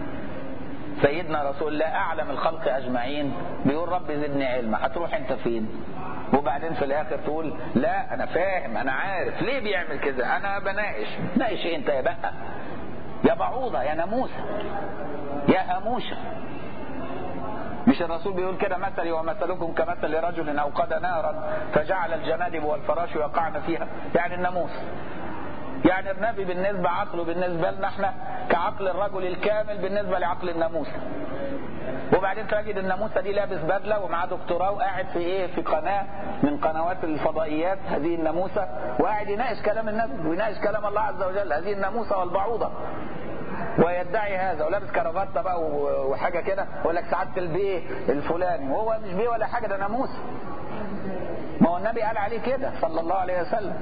سيدنا رسول الله أعلم الخلق أجمعين بيقول رب زدني علما هتروح انت فين وبعدين في الاخر تقول لا انا فاهم انا عارف ليه بيعمل كده انا بناقش ناقش ايه انت يا بقى يا بعوضة يا ناموسة يا هاموشة مش الرسول بيقول كده مثلي ومثلكم كمثل رجل اوقد نارا فجعل الجنادب والفراش يقعن فيها يعني الناموس يعني النبي بالنسبة عقله بالنسبة لنا احنا كعقل الرجل الكامل بالنسبة لعقل الناموسة وبعدين تجد الناموسة دي لابس بدلة ومعاه دكتوراه وقاعد في ايه في قناة من قنوات الفضائيات هذه الناموسة وقاعد يناقش كلام النبي ويناقش كلام الله عز وجل هذه الناموسة والبعوضة ويدعي هذا ولابس كرافته بقى وحاجة كده ويقول لك سعادة البيه الفلاني وهو مش بيه ولا حاجة ده ناموس ما هو النبي قال عليه كده صلى الله عليه وسلم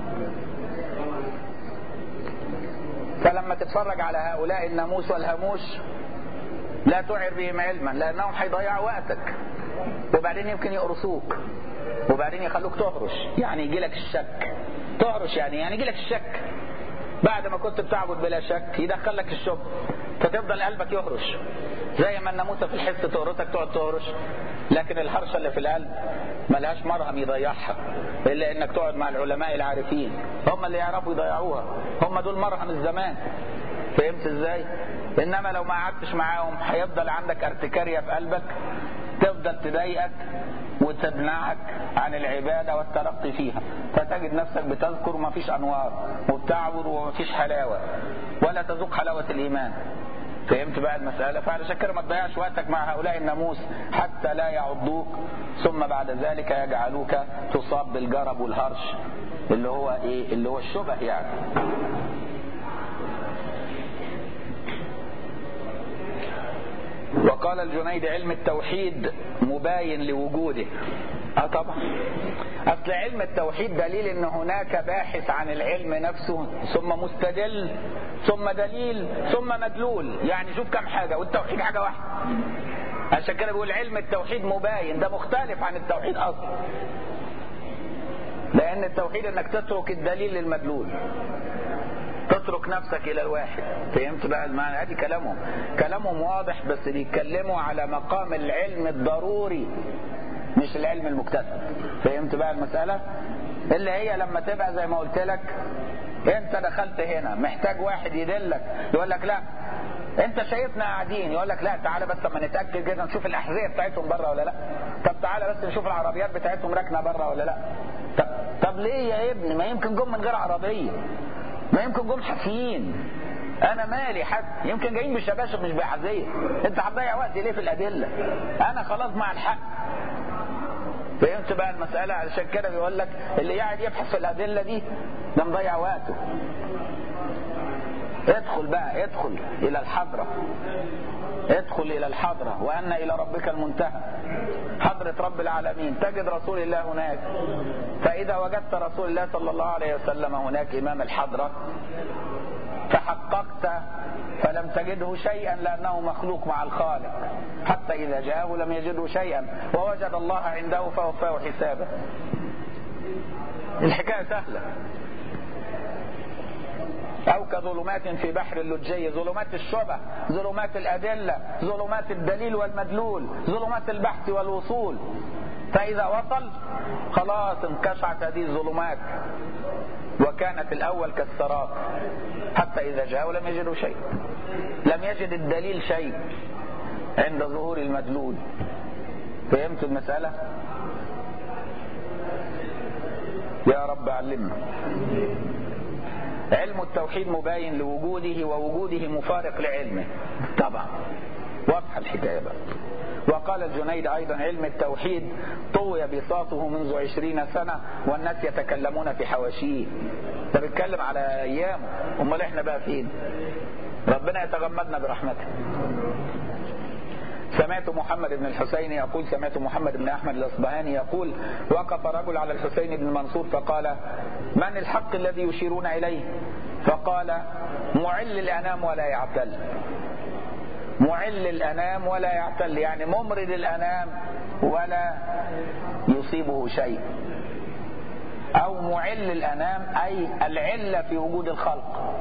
فلما تتفرج على هؤلاء الناموس والهموش لا تعر بهم علما لانهم هيضيعوا وقتك وبعدين يمكن يقرصوك وبعدين يخلوك تهرش يعني يجي لك الشك تهرش يعني يعني يجي لك الشك بعد ما كنت بتعبد بلا شك يدخل لك الشك فتفضل قلبك يهرش زي ما الناموسه في الحس تهرسك تقعد تهرش لكن الهرشه اللي في القلب ملهاش مرهم يضيعها الا انك تقعد مع العلماء العارفين هم اللي يعرفوا يضيعوها هم دول مرهم الزمان فهمت ازاي انما لو ما قعدتش معاهم هيفضل عندك ارتكاريه في قلبك تفضل تضايقك وتمنعك عن العبادة والترقي فيها فتجد نفسك بتذكر وما فيش أنوار وبتعبر وما فيش حلاوة ولا تذوق حلاوة الإيمان فهمت بقى المسألة فعلشان كده ما تضيعش وقتك مع هؤلاء الناموس حتى لا يعضوك ثم بعد ذلك يجعلوك تصاب بالجرب والهرش اللي هو ايه اللي هو الشبه يعني وقال الجنيد علم التوحيد مباين لوجوده اه طبعا اصل علم التوحيد دليل ان هناك باحث عن العلم نفسه ثم مستدل ثم دليل ثم مدلول يعني شوف كم حاجة والتوحيد حاجة واحدة عشان كده بيقول علم التوحيد مباين ده مختلف عن التوحيد اصلا لان التوحيد انك تترك الدليل للمدلول تترك نفسك الى الواحد فهمت بقى المعنى ادي كلامهم كلامهم واضح بس بيتكلموا على مقام العلم الضروري مش العلم المكتسب فهمت بقى المسألة اللي هي لما تبقى زي ما قلت لك انت دخلت هنا محتاج واحد يدلك يقول لك لا انت شايفنا قاعدين يقول لك لا تعالى بس اما نتاكد كده نشوف الاحذيه بتاعتهم بره ولا لا طب تعالى بس نشوف العربيات بتاعتهم راكنه بره ولا لا طب, طب ليه يا ابني ما يمكن جم من غير عربيه ما يمكن جم حافيين انا مالي حد يمكن جايين بالشباشب مش بحذيه انت هتضيع وقت ليه في الادله انا خلاص مع الحق فهمت بقى المسألة علشان كده بيقول لك اللي قاعد يبحث في الأدلة دي ده مضيع وقته ادخل بقى ادخل إلى الحضرة ادخل إلى الحضرة وأن إلى ربك المنتهى حضرة رب العالمين تجد رسول الله هناك فإذا وجدت رسول الله صلى الله عليه وسلم هناك إمام الحضرة فحققت فلم تجده شيئا لأنه مخلوق مع الخالق حتى إذا جاءه لم يجده شيئا ووجد الله عنده فوفاه حسابه الحكاية سهلة أو كظلمات في بحر اللجي ظلمات الشبه ظلمات الأدلة ظلمات الدليل والمدلول ظلمات البحث والوصول فإذا وصل خلاص انكشعت هذه الظلمات وكانت الأول كالسراب حتى إذا جاءوا لم يجدوا شيء لم يجد الدليل شيء عند ظهور المدلول فهمت المسألة يا رب علمنا علم التوحيد مباين لوجوده ووجوده مفارق لعلمه طبعا واضحة الحكاية بقى وقال الجنيد أيضا علم التوحيد طوي بساطه منذ عشرين سنة والناس يتكلمون في حواشيه ده بيتكلم على أيامه أمال إحنا بقى فين ربنا يتغمدنا برحمته سمعت محمد بن الحسين يقول سمعت محمد بن أحمد الأصبهاني يقول وقف رجل على الحسين بن منصور فقال من الحق الذي يشيرون إليه فقال معل الأنام ولا يعتل معل الأنام ولا يعتل يعني ممرض الأنام ولا يصيبه شيء أو معل الأنام أي العلة في وجود الخلق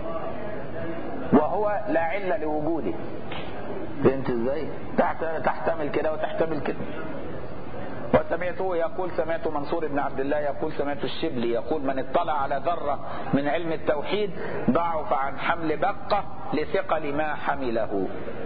وهو لا علة لوجوده فهمت ازاي تحتمل كده وتحتمل كده وسمعته يقول سمعت منصور بن عبد الله يقول سمعت الشبلي يقول من اطلع على ذرة من علم التوحيد ضعف عن حمل بقة لثقل ما حمله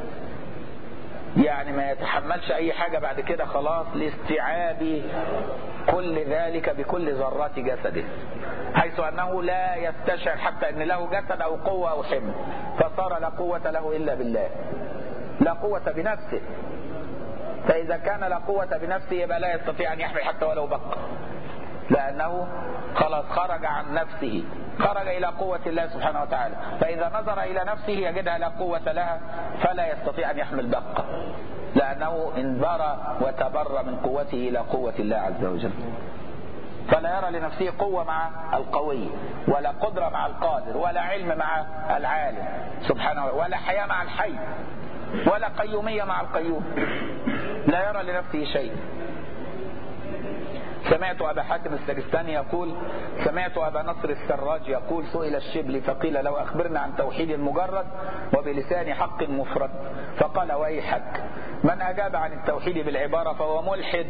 يعني ما يتحملش اي حاجة بعد كده خلاص لاستيعاب كل ذلك بكل ذرات جسده حيث انه لا يستشعر حتى ان له جسد او قوة او حمل فصار لا قوة له الا بالله لا قوة بنفسه فاذا كان لا قوة بنفسه يبقى لا يستطيع ان يحمل حتى ولو بقى لانه خلاص خرج عن نفسه خرج إلى قوة الله سبحانه وتعالى فإذا نظر إلى نفسه يجدها لا قوة لها فلا يستطيع أن يحمل بقة لأنه انبرى وتبرى من قوته إلى قوة الله عز وجل فلا يرى لنفسه قوة مع القوي ولا قدرة مع القادر ولا علم مع العالم سبحانه ولا حياة مع الحي ولا قيومية مع القيوم لا يرى لنفسه شيء سمعت أبا حاتم السجستاني يقول سمعت أبا نصر السراج يقول سئل الشبل فقيل لو أخبرنا عن توحيد مجرد وبلسان حق مفرد فقال ويحك من أجاب عن التوحيد بالعبارة فهو ملحد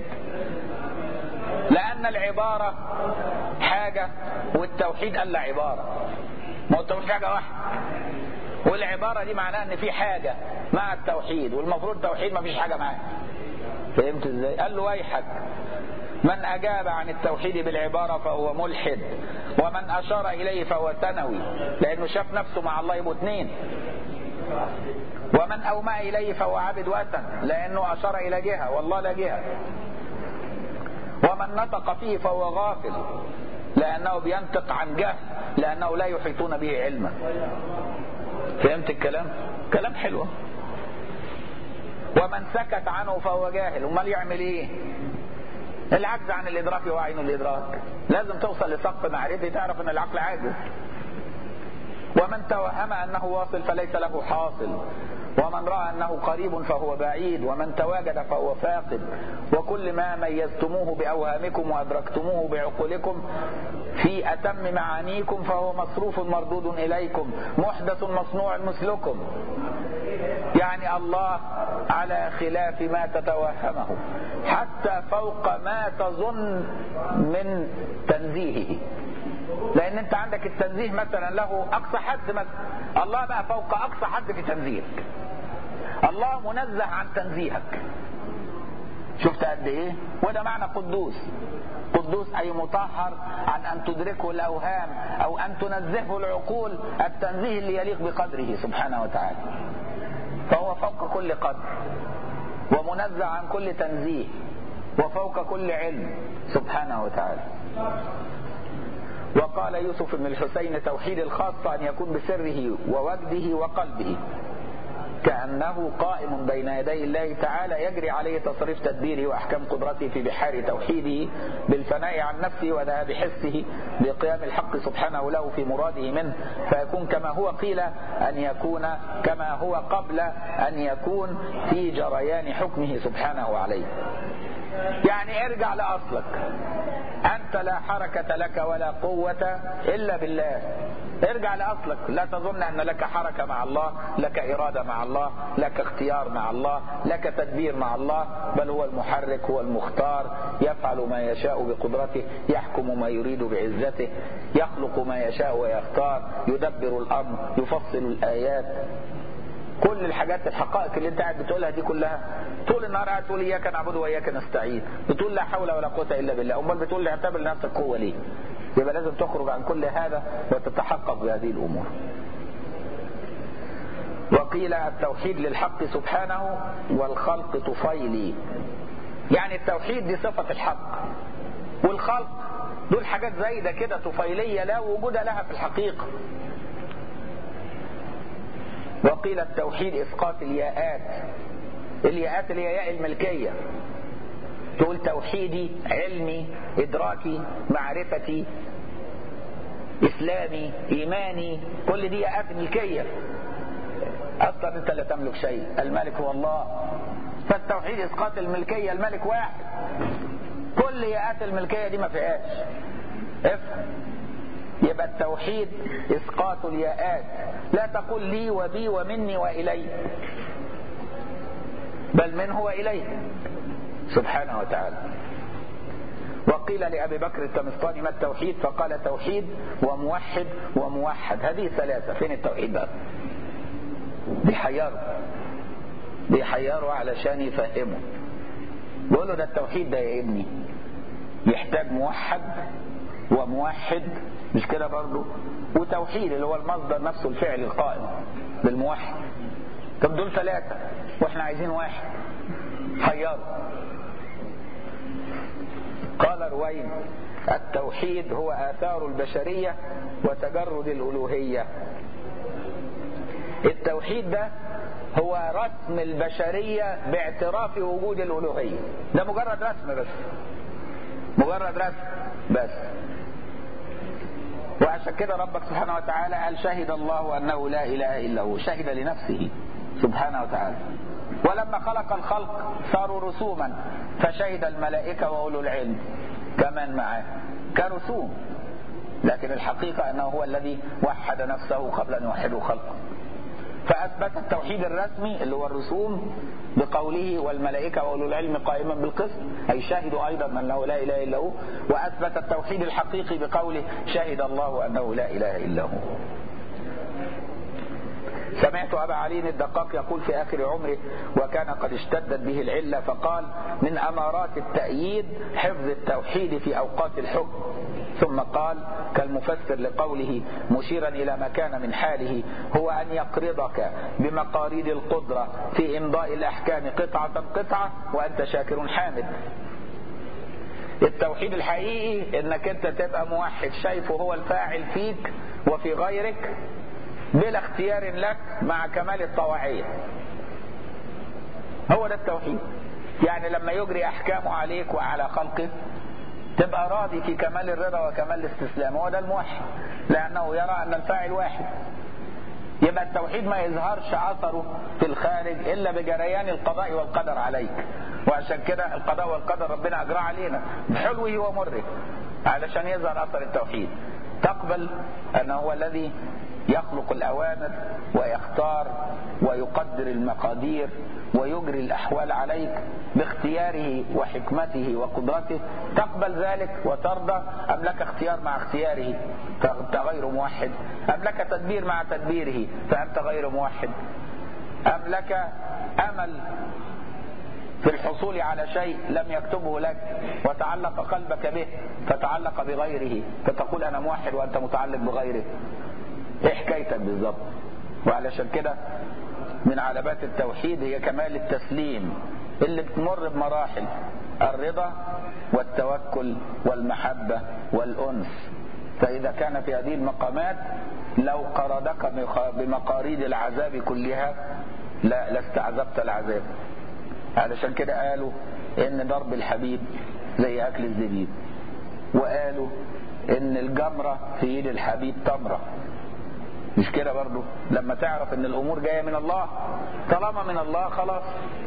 لأن العبارة حاجة والتوحيد ألا عبارة ما هو التوحيد حاجة واحدة والعبارة دي معناها ان في حاجة مع التوحيد والمفروض التوحيد ما فيش حاجة معاه فهمت ازاي قال له ويحك من أجاب عن التوحيد بالعبارة فهو ملحد ومن أشار إليه فهو ثانوي لأنه شاف نفسه مع الله يبقوا اثنين ومن أومأ إليه فهو عبد وثن لأنه أشار إلى جهة والله لا جهة ومن نطق فيه فهو غافل لأنه بينطق عن جهل لأنه لا يحيطون به علما فهمت الكلام كلام حلو ومن سكت عنه فهو جاهل امال يعمل ايه العجز عن الادراك هو عين الادراك لازم توصل لسقف معرفي تعرف ان العقل عاجز ومن توهم انه واصل فليس له حاصل ومن راى انه قريب فهو بعيد ومن تواجد فهو فاقد وكل ما ميزتموه باوهامكم وادركتموه بعقولكم في اتم معانيكم فهو مصروف مردود اليكم محدث مصنوع مثلكم يعني الله على خلاف ما تتوهمه حتى فوق ما تظن من تنزيهه لان انت عندك التنزيه مثلا له اقصى حد مثلا الله بقى فوق اقصى حد في تنزيهك الله منزه عن تنزيهك شفت قد ايه وده معنى قدوس قدوس اي مطهر عن ان تدركه الاوهام او ان تنزهه العقول التنزيه اللي يليق بقدره سبحانه وتعالى فهو فوق كل قدر ومنزه عن كل تنزيه وفوق كل علم سبحانه وتعالى وقال يوسف بن الحسين توحيد الخاصة أن يكون بسره ووجده وقلبه كأنه قائم بين يدي الله تعالى يجري عليه تصريف تدبيره وأحكام قدرته في بحار توحيده بالفناء عن نفسه وذهاب حسه بقيام الحق سبحانه له في مراده منه فيكون كما هو قيل أن يكون كما هو قبل أن يكون في جريان حكمه سبحانه عليه يعني ارجع لأصلك أنت لا حركة لك ولا قوة إلا بالله ارجع لأصلك لا تظن أن لك حركة مع الله لك إرادة مع الله لك اختيار مع الله لك تدبير مع الله بل هو المحرك هو المختار يفعل ما يشاء بقدرته يحكم ما يريد بعزته يخلق ما يشاء ويختار يدبر الأمر يفصل الآيات كل الحاجات الحقائق اللي انت قاعد بتقولها دي كلها طول النهار قاعد تقول اياك نعبد واياك نستعين بتقول لا حول ولا قوه الا بالله امال بتقول لي اعتبر لنفسك قوه ليه يبقى لازم تخرج عن كل هذا وتتحقق بهذه الامور وقيل التوحيد للحق سبحانه والخلق طفيلي يعني التوحيد دي صفة الحق والخلق دول حاجات زايدة كده طفيلية لا وجود لها في الحقيقة وقيل التوحيد اسقاط الياءات الياءات اللي هي ياء الملكيه تقول توحيدي علمي ادراكي معرفتي اسلامي ايماني كل دي ياءات ملكيه اصلا انت لا تملك شيء الملك هو الله فالتوحيد اسقاط الملكيه الملك واحد كل ياءات الملكيه دي ما فيهاش افهم يبقى التوحيد اسقاط الياءات لا تقول لي وبي ومني والي بل منه واليه سبحانه وتعالى وقيل لأبي بكر التمسطاني ما التوحيد فقال توحيد وموحد وموحد هذه ثلاثة فين التوحيد بقى بيحيروا بيحيروا علشان يفهموا بيقول له ده التوحيد ده يا ابني يحتاج موحد وموحد مش كده برضه وتوحيد اللي هو المصدر نفسه الفعل القائم بالموحد طب دول ثلاثة واحنا عايزين واحد حيروا قال روين التوحيد هو آثار البشرية وتجرد الألوهية التوحيد ده هو رسم البشرية باعتراف وجود الألوهية ده مجرد رسم بس مجرد رسم بس وعشان كده ربك سبحانه وتعالى قال شهد الله أنه لا إله إلا هو شهد لنفسه سبحانه وتعالى ولما خلق الخلق صاروا رسوما فشهد الملائكة وأولو العلم كمان معاه كرسوم لكن الحقيقة أنه هو الذي وحد نفسه قبل أن يوحده خلقه فأثبت التوحيد الرسمي اللي هو الرسوم بقوله والملائكة وأولو العلم قائما بالقسط أي شهدوا أيضا أنه لا إله إلا هو وأثبت التوحيد الحقيقي بقوله شهد الله أنه لا إله إلا هو سمعت أبا علي الدقاق يقول في آخر عمره وكان قد اشتدت به العلة فقال من أمارات التأييد حفظ التوحيد في أوقات الحكم ثم قال كالمفسر لقوله مشيرا إلى ما كان من حاله هو أن يقرضك بمقاريد القدرة في إمضاء الأحكام قطعة قطعة وأنت شاكر حامد التوحيد الحقيقي انك انت تبقى موحد شايفه هو الفاعل فيك وفي غيرك بلا اختيار لك مع كمال الطواعية هو ده التوحيد يعني لما يجري احكامه عليك وعلى خلقه تبقى راضي في كمال الرضا وكمال الاستسلام هو ده الموحد لانه يرى ان الفاعل واحد يبقى التوحيد ما يظهرش اثره في الخارج الا بجريان القضاء والقدر عليك وعشان كده القضاء والقدر ربنا اجراه علينا بحلوه ومره علشان يظهر اثر التوحيد تقبل انه هو الذي يخلق الأوامر ويختار ويقدر المقادير ويجري الأحوال عليك باختياره وحكمته وقدرته تقبل ذلك وترضى أم لك اختيار مع اختياره فأنت غير موحد أم لك تدبير مع تدبيره فأنت غير موحد أم لك أمل في الحصول على شيء لم يكتبه لك وتعلق قلبك به فتعلق بغيره فتقول أنا موحد وأنت متعلق بغيره ايه حكايتك بالظبط وعلشان كده من علامات التوحيد هي كمال التسليم اللي بتمر بمراحل الرضا والتوكل والمحبة والأنس فإذا كان في هذه المقامات لو قرضك بمقاريد العذاب كلها لا لاستعذبت العذاب علشان كده قالوا ان ضرب الحبيب زي اكل الزبيب وقالوا ان الجمرة في ايد الحبيب تمره مش كده برضو لما تعرف ان الامور جايه من الله طالما من الله خلاص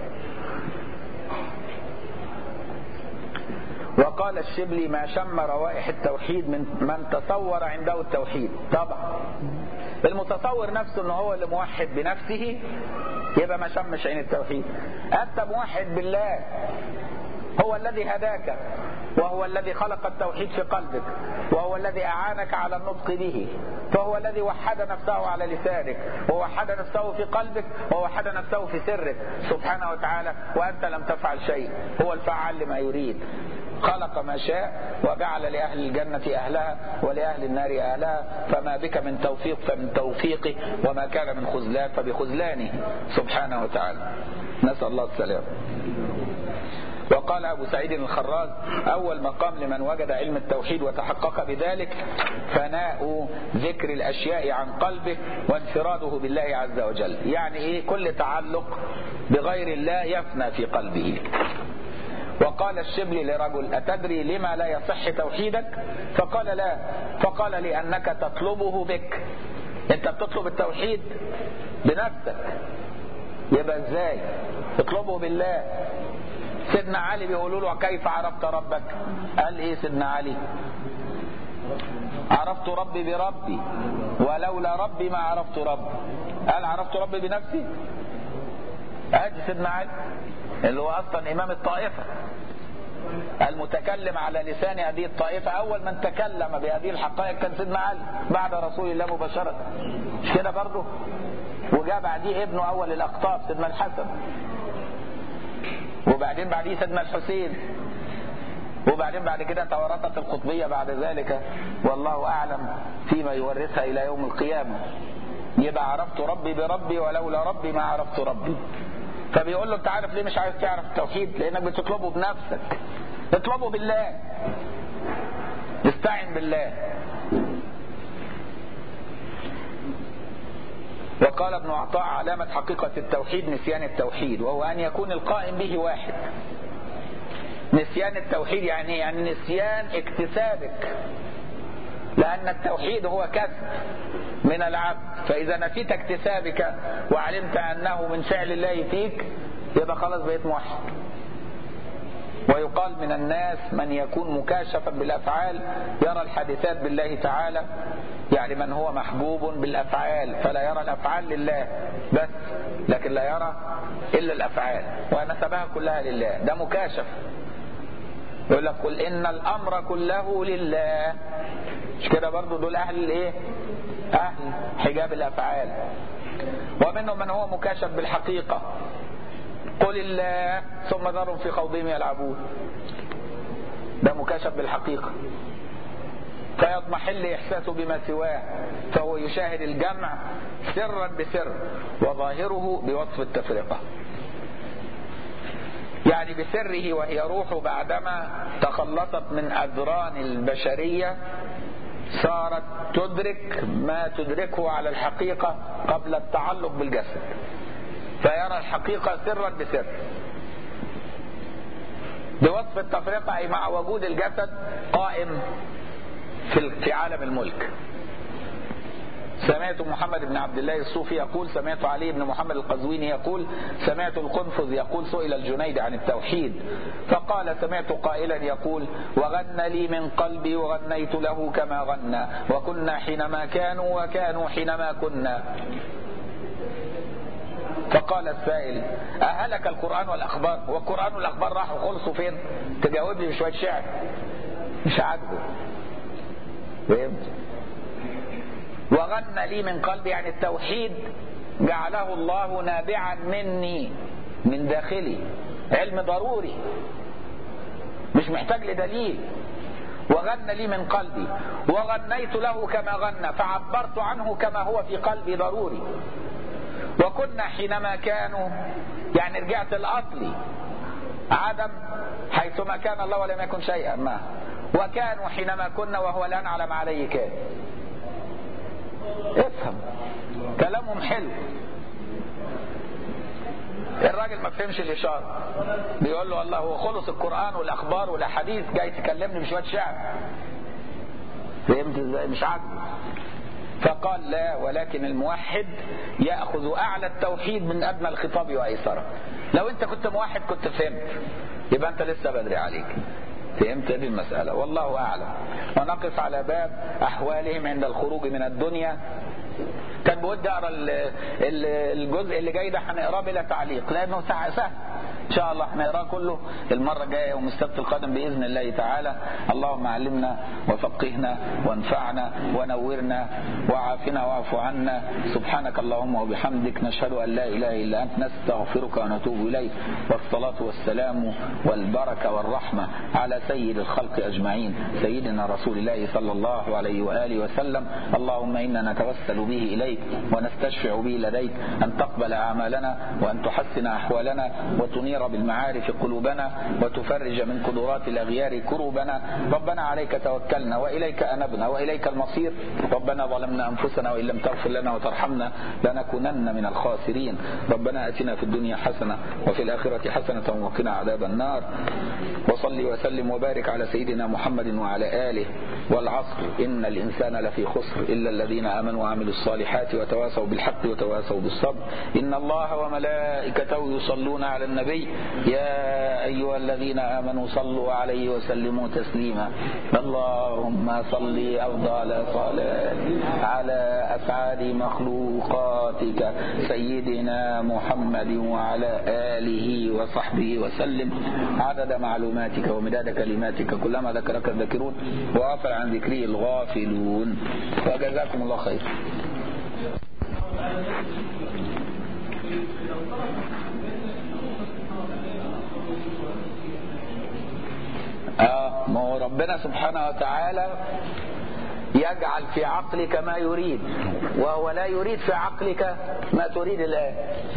وقال الشبلي ما شم روائح التوحيد من من تصور عنده التوحيد طبعا المتصور نفسه ان هو اللي موحد بنفسه يبقى ما شمش عين التوحيد انت موحد بالله هو الذي هداك وهو الذي خلق التوحيد في قلبك وهو الذي أعانك على النطق به فهو الذي وحد نفسه على لسانك ووحد نفسه في قلبك ووحد نفسه في سرك سبحانه وتعالى وأنت لم تفعل شيء هو الفعال لما يريد خلق ما شاء وجعل لأهل الجنة أهلها ولأهل النار أهلها فما بك من توفيق فمن توفيقه وما كان من خذلان فبخذلانه سبحانه وتعالى نسأل الله السلام وقال أبو سعيد الخراز أول مقام لمن وجد علم التوحيد وتحقق بذلك فناء ذكر الأشياء عن قلبه وانفراده بالله عز وجل يعني إيه كل تعلق بغير الله يفنى في قلبه وقال الشبل لرجل أتدري لما لا يصح توحيدك فقال لا فقال لأنك تطلبه بك انت بتطلب التوحيد بنفسك يبقى ازاي اطلبه بالله سيدنا علي بيقولوا له كيف عرفت ربك قال ايه سيدنا علي عرفت ربي بربي ولولا ربي ما عرفت ربي قال عرفت ربي بنفسي ادي سيدنا علي اللي هو اصلا امام الطائفه المتكلم على لسان هذه الطائفة أول من تكلم بهذه الحقائق كان سيدنا علي بعد رسول الله مباشرة مش كده برضه وجاء بعديه ابنه أول الأقطاب سيدنا الحسن وبعدين بعديه سيدنا الحسين وبعدين بعد كده تورثت القطبية بعد ذلك والله أعلم فيما يورثها إلى يوم القيامة يبقى عرفت ربي بربي ولولا ربي ما عرفت ربي فبيقول له انت عارف ليه مش عايز تعرف التوحيد لانك بتطلبه بنفسك اطلبه بالله استعن بالله وقال ابن عطاء علامة حقيقة التوحيد نسيان التوحيد وهو أن يكون القائم به واحد نسيان التوحيد يعني يعني نسيان اكتسابك لأن التوحيد هو كسب من العبد فإذا نسيت اكتسابك وعلمت أنه من فعل الله فيك يبقى خلاص بقيت موحد ويقال من الناس من يكون مكاشفا بالأفعال يرى الحادثات بالله تعالى يعني من هو محبوب بالأفعال فلا يرى الأفعال لله بس لكن لا يرى إلا الأفعال ونسبها كلها لله ده مكاشف يقول لك قل إن الأمر كله لله مش كده برضو دول أهل الإيه أهل حجاب الأفعال ومنهم من هو مكاشف بالحقيقة قل الله ثم ذرهم في خوضهم يلعبون ده مكاشف بالحقيقة فيضمحل إحساسه بما سواه فهو يشاهد الجمع سرا بسر وظاهره بوصف التفرقة يعني بسره وهي روحه بعدما تخلصت من أذران البشرية صارت تدرك ما تدركه على الحقيقة قبل التعلق بالجسد فيرى الحقيقة سرا بسر بوصف التفرقة أي مع وجود الجسد قائم في في عالم الملك سمعت محمد بن عبد الله الصوفي يقول سمعت علي بن محمد القزويني يقول سمعت القنفذ يقول سئل الجنيد عن التوحيد فقال سمعت قائلا يقول وغنى لي من قلبي وغنيت له كما غنى وكنا حينما كانوا وكانوا حينما كنا فقال السائل أهلك القرآن والأخبار والقرآن والأخبار راحوا خلصوا فين تجاوب لي بشوية شعر مش عاجبه فهمت وغنى لي من قلبي يعني التوحيد جعله الله نابعا مني من داخلي علم ضروري مش محتاج لدليل وغنى لي من قلبي وغنيت له كما غنى فعبرت عنه كما هو في قلبي ضروري وكنا حينما كانوا يعني رجعت الأصلي عدم حيثما كان الله ولم يكن شيئا ما وكانوا حينما كنا وهو الآن على ما عليه كان افهم كلامهم حلو الراجل ما فهمش الإشارة بيقول له والله هو خلص القرآن والأخبار والأحاديث جاي تكلمني بشوية شعر فهمت ازاي مش عاجبه فقال لا ولكن الموحد يأخذ أعلى التوحيد من أدنى الخطاب وأيسره لو أنت كنت موحد كنت فهمت يبقى أنت لسه بدري عليك فهمت هذه المسألة والله أعلم ونقف على باب أحوالهم عند الخروج من الدنيا كان بودي أقرأ الجزء اللي جاي ده هنقراه بلا تعليق لأنه سهل إن شاء الله هنقراه كله المرة الجاية يوم السبت القادم بإذن الله تعالى اللهم علمنا وفقهنا وانفعنا ونورنا وعافنا واعف عنا سبحانك اللهم وبحمدك نشهد أن لا إله إلا أنت نستغفرك ونتوب إليك والصلاة والسلام والبركة والرحمة على سيد الخلق أجمعين سيدنا رسول الله صلى الله عليه وآله وسلم اللهم إنا نتوسل به إليك ونستشفع به لديك أن تقبل أعمالنا وأن تحسن أحوالنا وتنير بالمعارف قلوبنا وتفرج من قدرات الأغيار كروبنا ربنا عليك توكلنا وإليك أنبنا وإليك المصير ربنا ظلمنا أنفسنا وإن لم تغفر لنا وترحمنا لنكونن من الخاسرين ربنا أتنا في الدنيا حسنة وفي الآخرة حسنة وقنا عذاب النار وصلي وسلم وبارك على سيدنا محمد وعلى آله والعصر إن الإنسان لفي خسر إلا الذين آمنوا وعملوا الصالحات وتواصوا بالحق وتواصوا بالصبر إن الله وملائكته يصلون على النبي يا أيها الذين آمنوا صلوا عليه وسلموا تسليما اللهم صل أفضل صلاة على أفعال مخلوقاتك سيدنا محمد وعلى آله وصحبه وسلم عدد معلوماتك ومداد كلماتك كلما ذكرك الذاكرون وغفل عن ذكره الغافلون وجزاكم الله خير آه ما هو ربنا سبحانه وتعالى يجعل في عقلك ما يريد وهو لا يريد في عقلك ما تريد الآن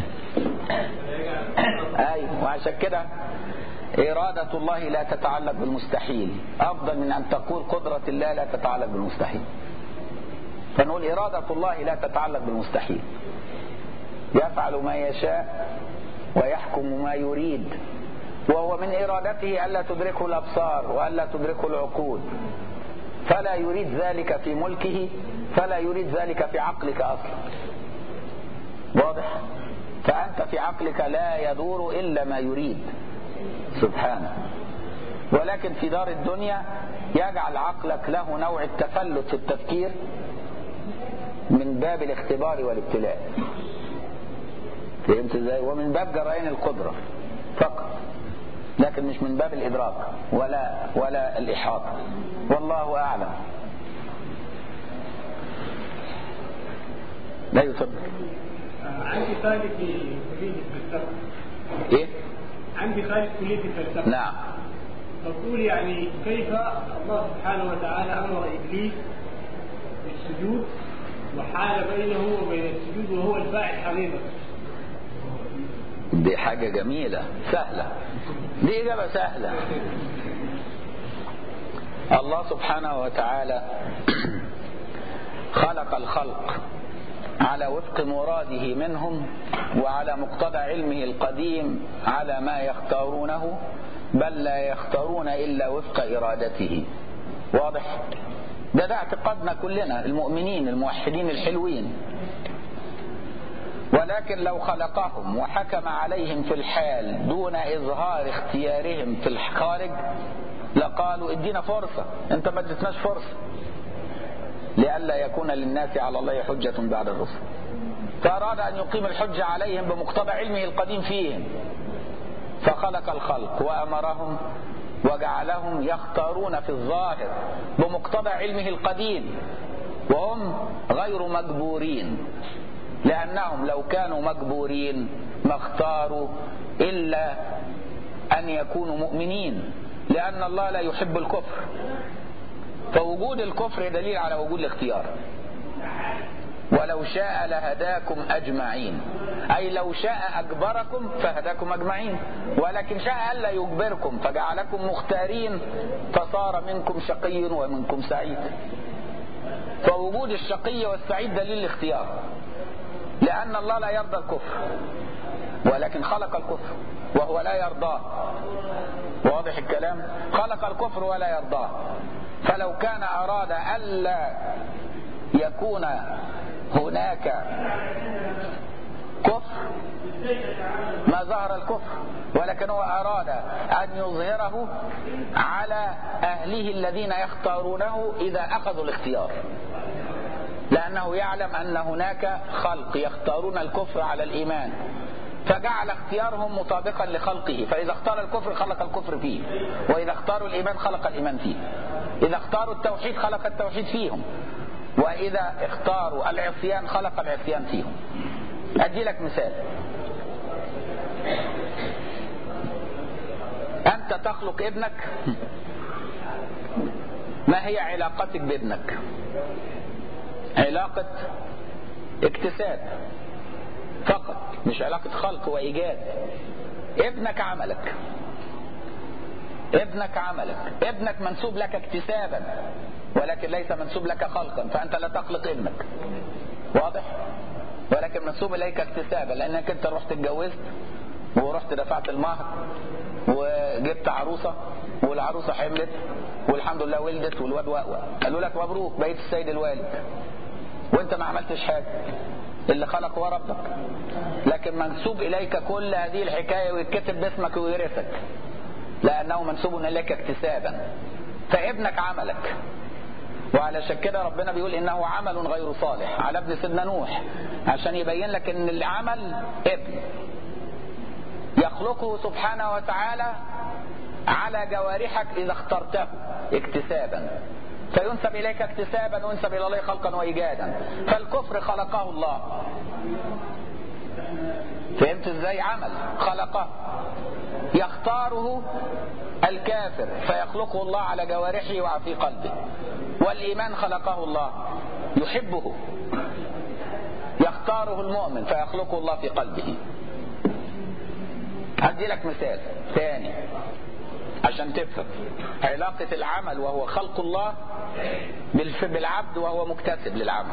أيوة وعشان كده إرادة الله لا تتعلق بالمستحيل أفضل من أن تقول قدرة الله لا تتعلق بالمستحيل فنقول إرادة الله لا تتعلق بالمستحيل يفعل ما يشاء ويحكم ما يريد وهو من إرادته ألا تدركه الأبصار وألا تدركه العقول فلا يريد ذلك في ملكه فلا يريد ذلك في عقلك أصلا واضح فأنت في عقلك لا يدور إلا ما يريد سبحانه ولكن في دار الدنيا يجعل عقلك له نوع التفلت في التفكير من باب الاختبار والابتلاء فهمت ازاي ومن باب جريان القدرة فقط لكن مش من باب الإدراك ولا ولا الإحاطة والله أعلم لا يفضل عندي خالد في كلية الفلسفة إيه؟ عندي خالد كلية الفلسفة نعم تقول يعني كيف الله سبحانه وتعالى أمر إبليس بالسجود وحال بينه وبين السجود وهو الفاعل حقيقة دي حاجة جميلة سهلة دي إجابة سهلة الله سبحانه وتعالى خلق الخلق على وفق مراده منهم وعلى مقتضى علمه القديم على ما يختارونه بل لا يختارون إلا وفق إرادته واضح ده ده اعتقادنا كلنا المؤمنين الموحدين الحلوين ولكن لو خلقهم وحكم عليهم في الحال دون إظهار اختيارهم في الخارج لقالوا ادينا فرصة انت ما اديتناش فرصة لئلا يكون للناس على الله حجة بعد الرسل فأراد أن يقيم الحجة عليهم بمقتضى علمه القديم فيهم فخلق الخلق وأمرهم وجعلهم يختارون في الظاهر بمقتضى علمه القديم وهم غير مجبورين لأنهم لو كانوا مجبورين ما اختاروا إلا أن يكونوا مؤمنين لأن الله لا يحب الكفر فوجود الكفر دليل على وجود الاختيار ولو شاء لهداكم أجمعين أي لو شاء أجبركم فهداكم أجمعين ولكن شاء ألا يجبركم فجعلكم مختارين فصار منكم شقي ومنكم سعيد فوجود الشقي والسعيد دليل الاختيار لأن الله لا يرضى الكفر ولكن خلق الكفر وهو لا يرضاه واضح الكلام خلق الكفر ولا يرضاه فلو كان أراد ألا يكون هناك كفر ما ظهر الكفر ولكن هو أراد أن يظهره على أهله الذين يختارونه إذا أخذوا الاختيار لأنه يعلم أن هناك خلق يختارون الكفر على الإيمان فجعل اختيارهم مطابقا لخلقه فإذا اختار الكفر خلق الكفر فيه وإذا اختاروا الإيمان خلق الإيمان فيه إذا اختاروا التوحيد خلق التوحيد فيهم وإذا اختاروا العصيان خلق العصيان فيهم أدي لك مثال أنت تخلق ابنك ما هي علاقتك بابنك علاقة اكتساب فقط مش علاقة خلق وإيجاد ابنك عملك ابنك عملك ابنك منسوب لك اكتسابا ولكن ليس منسوب لك خلقا فأنت لا تخلق ابنك واضح ولكن منسوب إليك اكتسابا لأنك أنت رحت اتجوزت ورحت دفعت المهر وجبت عروسة والعروسة حملت والحمد لله ولدت والواد وأوى قالوا لك مبروك بقيت السيد الوالد وانت ما عملتش حاجة اللي خلق هو ربك لكن منسوب إليك كل هذه الحكاية ويتكتب باسمك ويورثك لأنه منسوب إليك اكتسابا فابنك عملك وعلشان كده ربنا بيقول إنه عمل غير صالح على ابن سيدنا نوح عشان يبين لك إن العمل ابن يخلقه سبحانه وتعالى على جوارحك إذا اخترته اكتسابا فينسب إليك اكتسابا وينسب إلى الله خلقا وإيجادا فالكفر خلقه الله فهمت ازاي عمل خلقه يختاره الكافر فيخلقه الله على جوارحه وفي قلبه والإيمان خلقه الله يحبه يختاره المؤمن فيخلقه الله في قلبه هدي لك مثال ثاني عشان تفهم علاقة العمل وهو خلق الله بالعبد وهو مكتسب للعمل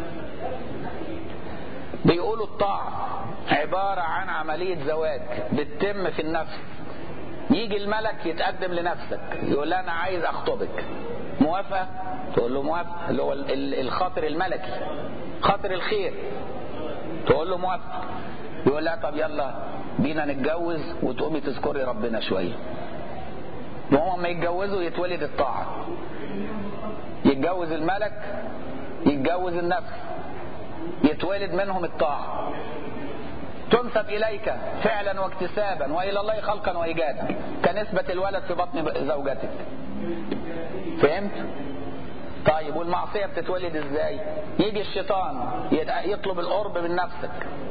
بيقولوا الطاعة عبارة عن عملية زواج بتتم في النفس يجي الملك يتقدم لنفسك يقول لها انا عايز اخطبك موافقة تقول له موافقة اللي هو الخاطر الملكي خاطر الخير تقول له موافقة يقول لها طب يلا بينا نتجوز وتقومي تذكري ربنا شوية وهم ما يتجوزوا يتولد الطاعة يتجوز الملك يتجوز النفس يتولد منهم الطاعة تنسب إليك فعلا واكتسابا وإلى الله خلقا وإيجادا كنسبة الولد في بطن زوجتك فهمت؟ طيب والمعصية بتتولد ازاي يجي الشيطان يطلب القرب من نفسك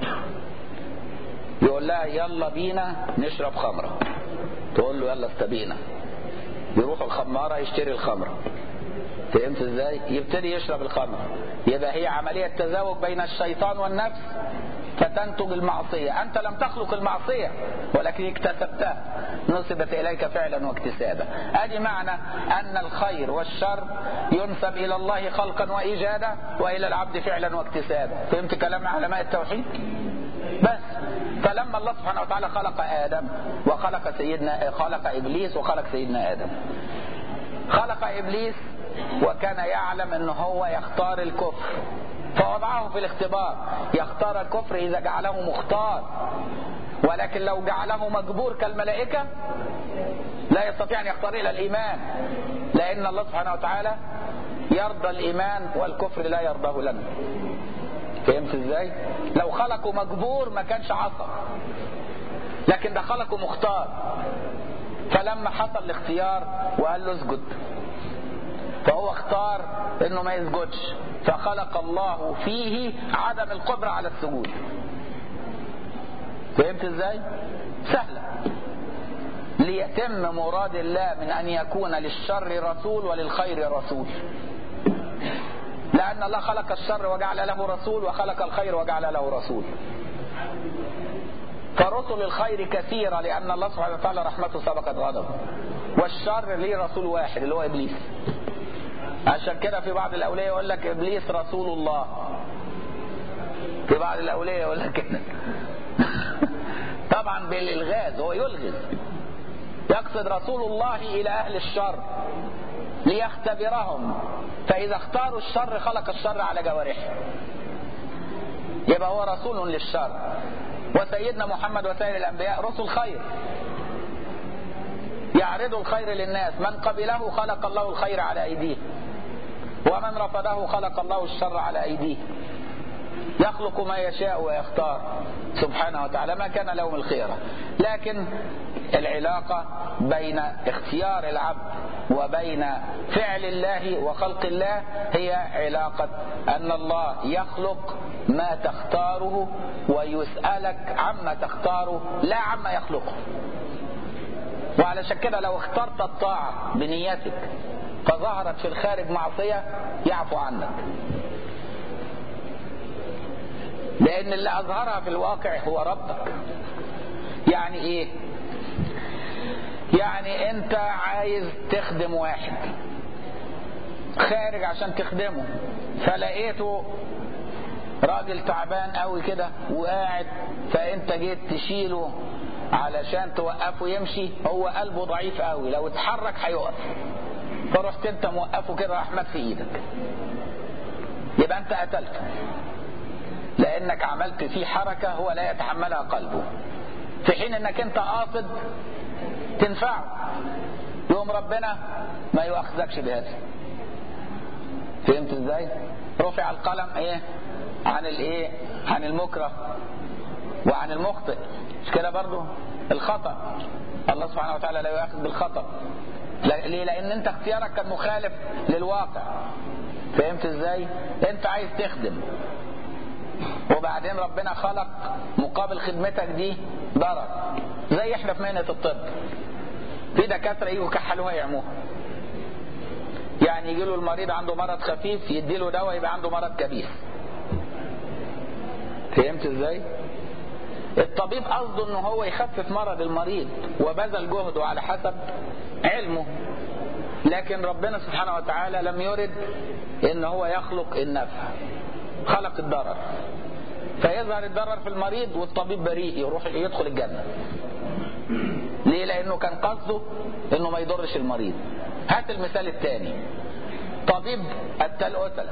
يقول لها يلا بينا نشرب خمرة تقول له يلا استبينا يروح الخمارة يشتري الخمرة فهمت ازاي يبتدي يشرب الخمر يبقى هي عملية تزاوج بين الشيطان والنفس فتنتج المعصية أنت لم تخلق المعصية ولكن اكتسبتها نسبت إليك فعلا واكتسابا أدي معنى أن الخير والشر ينسب إلى الله خلقا وإيجادا وإلى العبد فعلا واكتسابا فهمت كلام علماء التوحيد بس فلما الله سبحانه وتعالى خلق آدم وخلق سيدنا خلق إبليس وخلق سيدنا آدم خلق إبليس وكان يعلم أنه هو يختار الكفر فوضعه في الاختبار يختار الكفر إذا جعله مختار ولكن لو جعله مجبور كالملائكة لا يستطيع أن يختار إلى الإيمان لأن الله سبحانه وتعالى يرضى الإيمان والكفر لا يرضاه لنا فهمت ازاي لو خلقه مجبور ما كانش عصى لكن ده خلقه مختار فلما حصل الاختيار وقال له اسجد فهو اختار انه ما يسجدش فخلق الله فيه عدم القدرة على السجود فهمت ازاي سهلة ليتم مراد الله من ان يكون للشر رسول وللخير رسول لأن الله خلق الشر وجعل له رسول وخلق الخير وجعل له رسول فرسل الخير كثيرة لأن الله سبحانه وتعالى رحمته سبقت غضبه والشر ليه رسول واحد اللي هو إبليس عشان كده في بعض الأولياء يقول لك إبليس رسول الله في بعض الأولياء يقول لك كده طبعا بالإلغاز هو يلغز يقصد رسول الله إلى أهل الشر ليختبرهم فإذا اختاروا الشر خلق الشر على جوارحه يبقى هو رسول للشر وسيدنا محمد وسائر الأنبياء رسل خير يعرض الخير للناس من قبله خلق الله الخير على أيديه ومن رفضه خلق الله الشر على أيديه يخلق ما يشاء ويختار سبحانه وتعالى ما كان لهم الخيرة لكن العلاقة بين اختيار العبد وبين فعل الله وخلق الله هي علاقة أن الله يخلق ما تختاره ويسألك عما تختاره لا عما يخلقه وعلشان كده لو اخترت الطاعة بنيتك فظهرت في الخارج معصية يعفو عنك لأن اللي أظهرها في الواقع هو ربك يعني إيه يعني أنت عايز تخدم واحد خارج عشان تخدمه فلقيته راجل تعبان قوي كده وقاعد فانت جيت تشيله علشان توقفه يمشي هو قلبه ضعيف قوي لو اتحرك هيقف فرحت انت موقفه كده راح مات في ايدك يبقى انت قتلته لانك عملت فيه حركة هو لا يتحملها قلبه في حين انك انت قاصد تنفعه يوم ربنا ما يؤاخذكش بهذا فهمت ازاي رفع القلم ايه عن الايه عن المكره وعن المخطئ مش كده برضو الخطأ الله سبحانه وتعالى لا يؤاخذ بالخطأ ليه لان انت اختيارك كان مخالف للواقع فهمت ازاي انت عايز تخدم وبعدين ربنا خلق مقابل خدمتك دي ضرر زي احنا في مهنة الطب في دكاترة يجوا كحلوها يعموها يعني يجي له المريض عنده مرض خفيف يدي له دواء يبقى عنده مرض كبير فهمت ازاي الطبيب قصده ان هو يخفف مرض المريض وبذل جهده على حسب علمه لكن ربنا سبحانه وتعالى لم يرد ان هو يخلق النفع خلق الضرر فيظهر الضرر في المريض والطبيب بريء يروح يدخل الجنة ليه لانه كان قصده انه ما يضرش المريض هات المثال الثاني طبيب التل أتل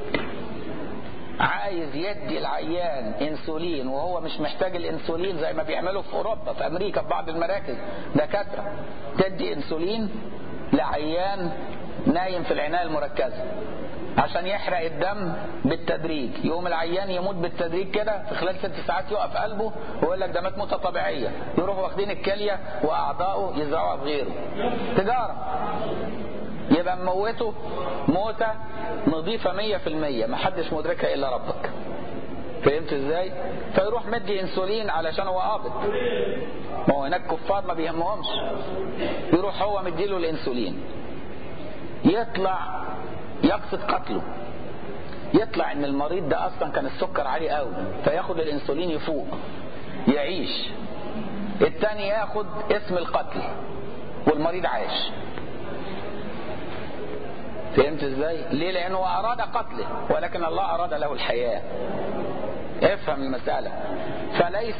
عايز يدي العيان انسولين وهو مش محتاج الانسولين زي ما بيعملوا في اوروبا في امريكا في بعض المراكز دكاتره تدي انسولين لعيان نايم في العنايه المركزه عشان يحرق الدم بالتدريج يقوم العيان يموت بالتدريج كده في خلال ست ساعات يقف قلبه ويقول لك ده مات موته طبيعيه يروحوا واخدين الكليه واعضائه يزرعوها في غيره تجاره يبقى مموته موتة نظيفة مية في المية محدش مدركها إلا ربك فهمت ازاي فيروح مدي انسولين علشان هو قابض ما هو هناك كفار ما بيهمهمش يروح هو مديله الانسولين يطلع يقصد قتله يطلع ان المريض ده اصلا كان السكر عالي قوي فياخد الانسولين يفوق يعيش التاني ياخد اسم القتل والمريض عايش فهمت ازاي ليه لانه اراد قتله ولكن الله اراد له الحياة افهم المسألة فليس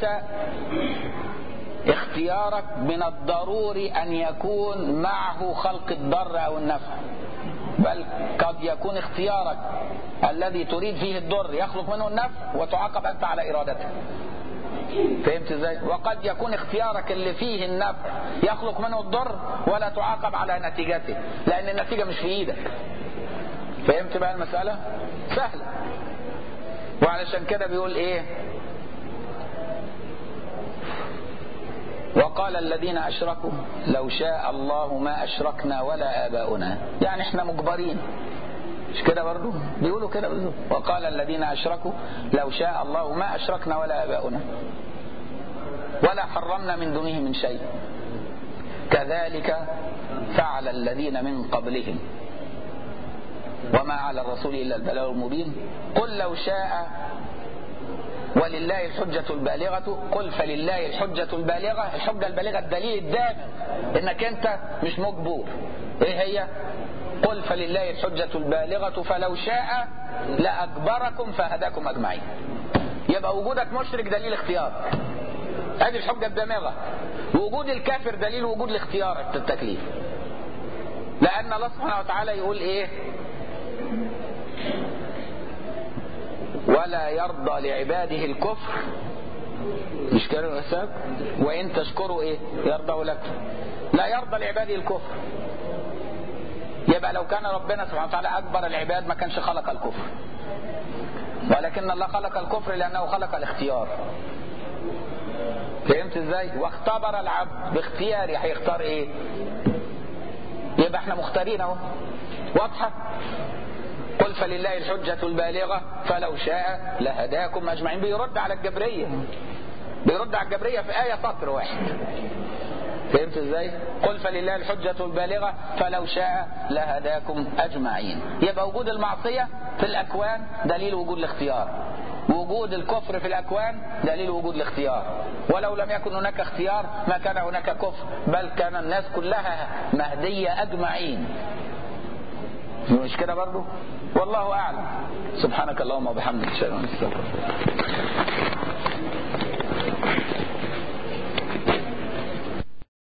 اختيارك من الضروري ان يكون معه خلق الضر او النفع بل قد يكون اختيارك الذي تريد فيه الضر يخلق منه النفع وتعاقب انت على ارادته فهمت ازاي وقد يكون اختيارك اللي فيه النفع يخلق منه الضر ولا تعاقب على نتيجته لان النتيجة مش في ايدك فهمت بقى المسألة سهلة وعلشان كده بيقول ايه وقال الذين اشركوا لو شاء الله ما اشركنا ولا اباؤنا يعني احنا مجبرين مش كده برضو بيقولوا كده بالظبط وقال الذين اشركوا لو شاء الله ما اشركنا ولا اباؤنا ولا حرمنا من دونه من شيء كذلك فعل الذين من قبلهم وما على الرسول الا البلاغ المبين قل لو شاء ولله الحجة البالغة قل فلله الحجة البالغة الحجة البالغة الدليل الدامغ انك انت مش مجبور ايه هي قل فلله الحجة البالغة فلو شاء لأجبركم فهداكم أجمعين يبقى وجودك مشرك دليل اختيار هذه الحجة الدامغة وجود الكافر دليل وجود الاختيار التكليف لأن الله سبحانه وتعالى يقول إيه ولا يرضى لعباده الكفر مش كده الحساب وإن تشكروا إيه يرضى لكم لا يرضى لعباده الكفر يبقى لو كان ربنا سبحانه وتعالى أكبر العباد ما كانش خلق الكفر ولكن الله خلق الكفر لأنه خلق الاختيار فهمت ازاي واختبر العبد باختياري هيختار ايه يبقى احنا مختارين اهو واضحه قل فلله الحجة البالغة فلو شاء لهداكم أجمعين بيرد على الجبرية بيرد على الجبرية في آية سطر واحد فهمت ازاي قل فلله الحجة البالغة فلو شاء لهداكم أجمعين يبقى وجود المعصية في الأكوان دليل وجود الاختيار وجود الكفر في الأكوان دليل وجود الاختيار ولو لم يكن هناك اختيار ما كان هناك كفر بل كان الناس كلها مهدية أجمعين مش كده برضو والله أعلم سبحانك اللهم وبحمدك اشهد ان لا اله الا انت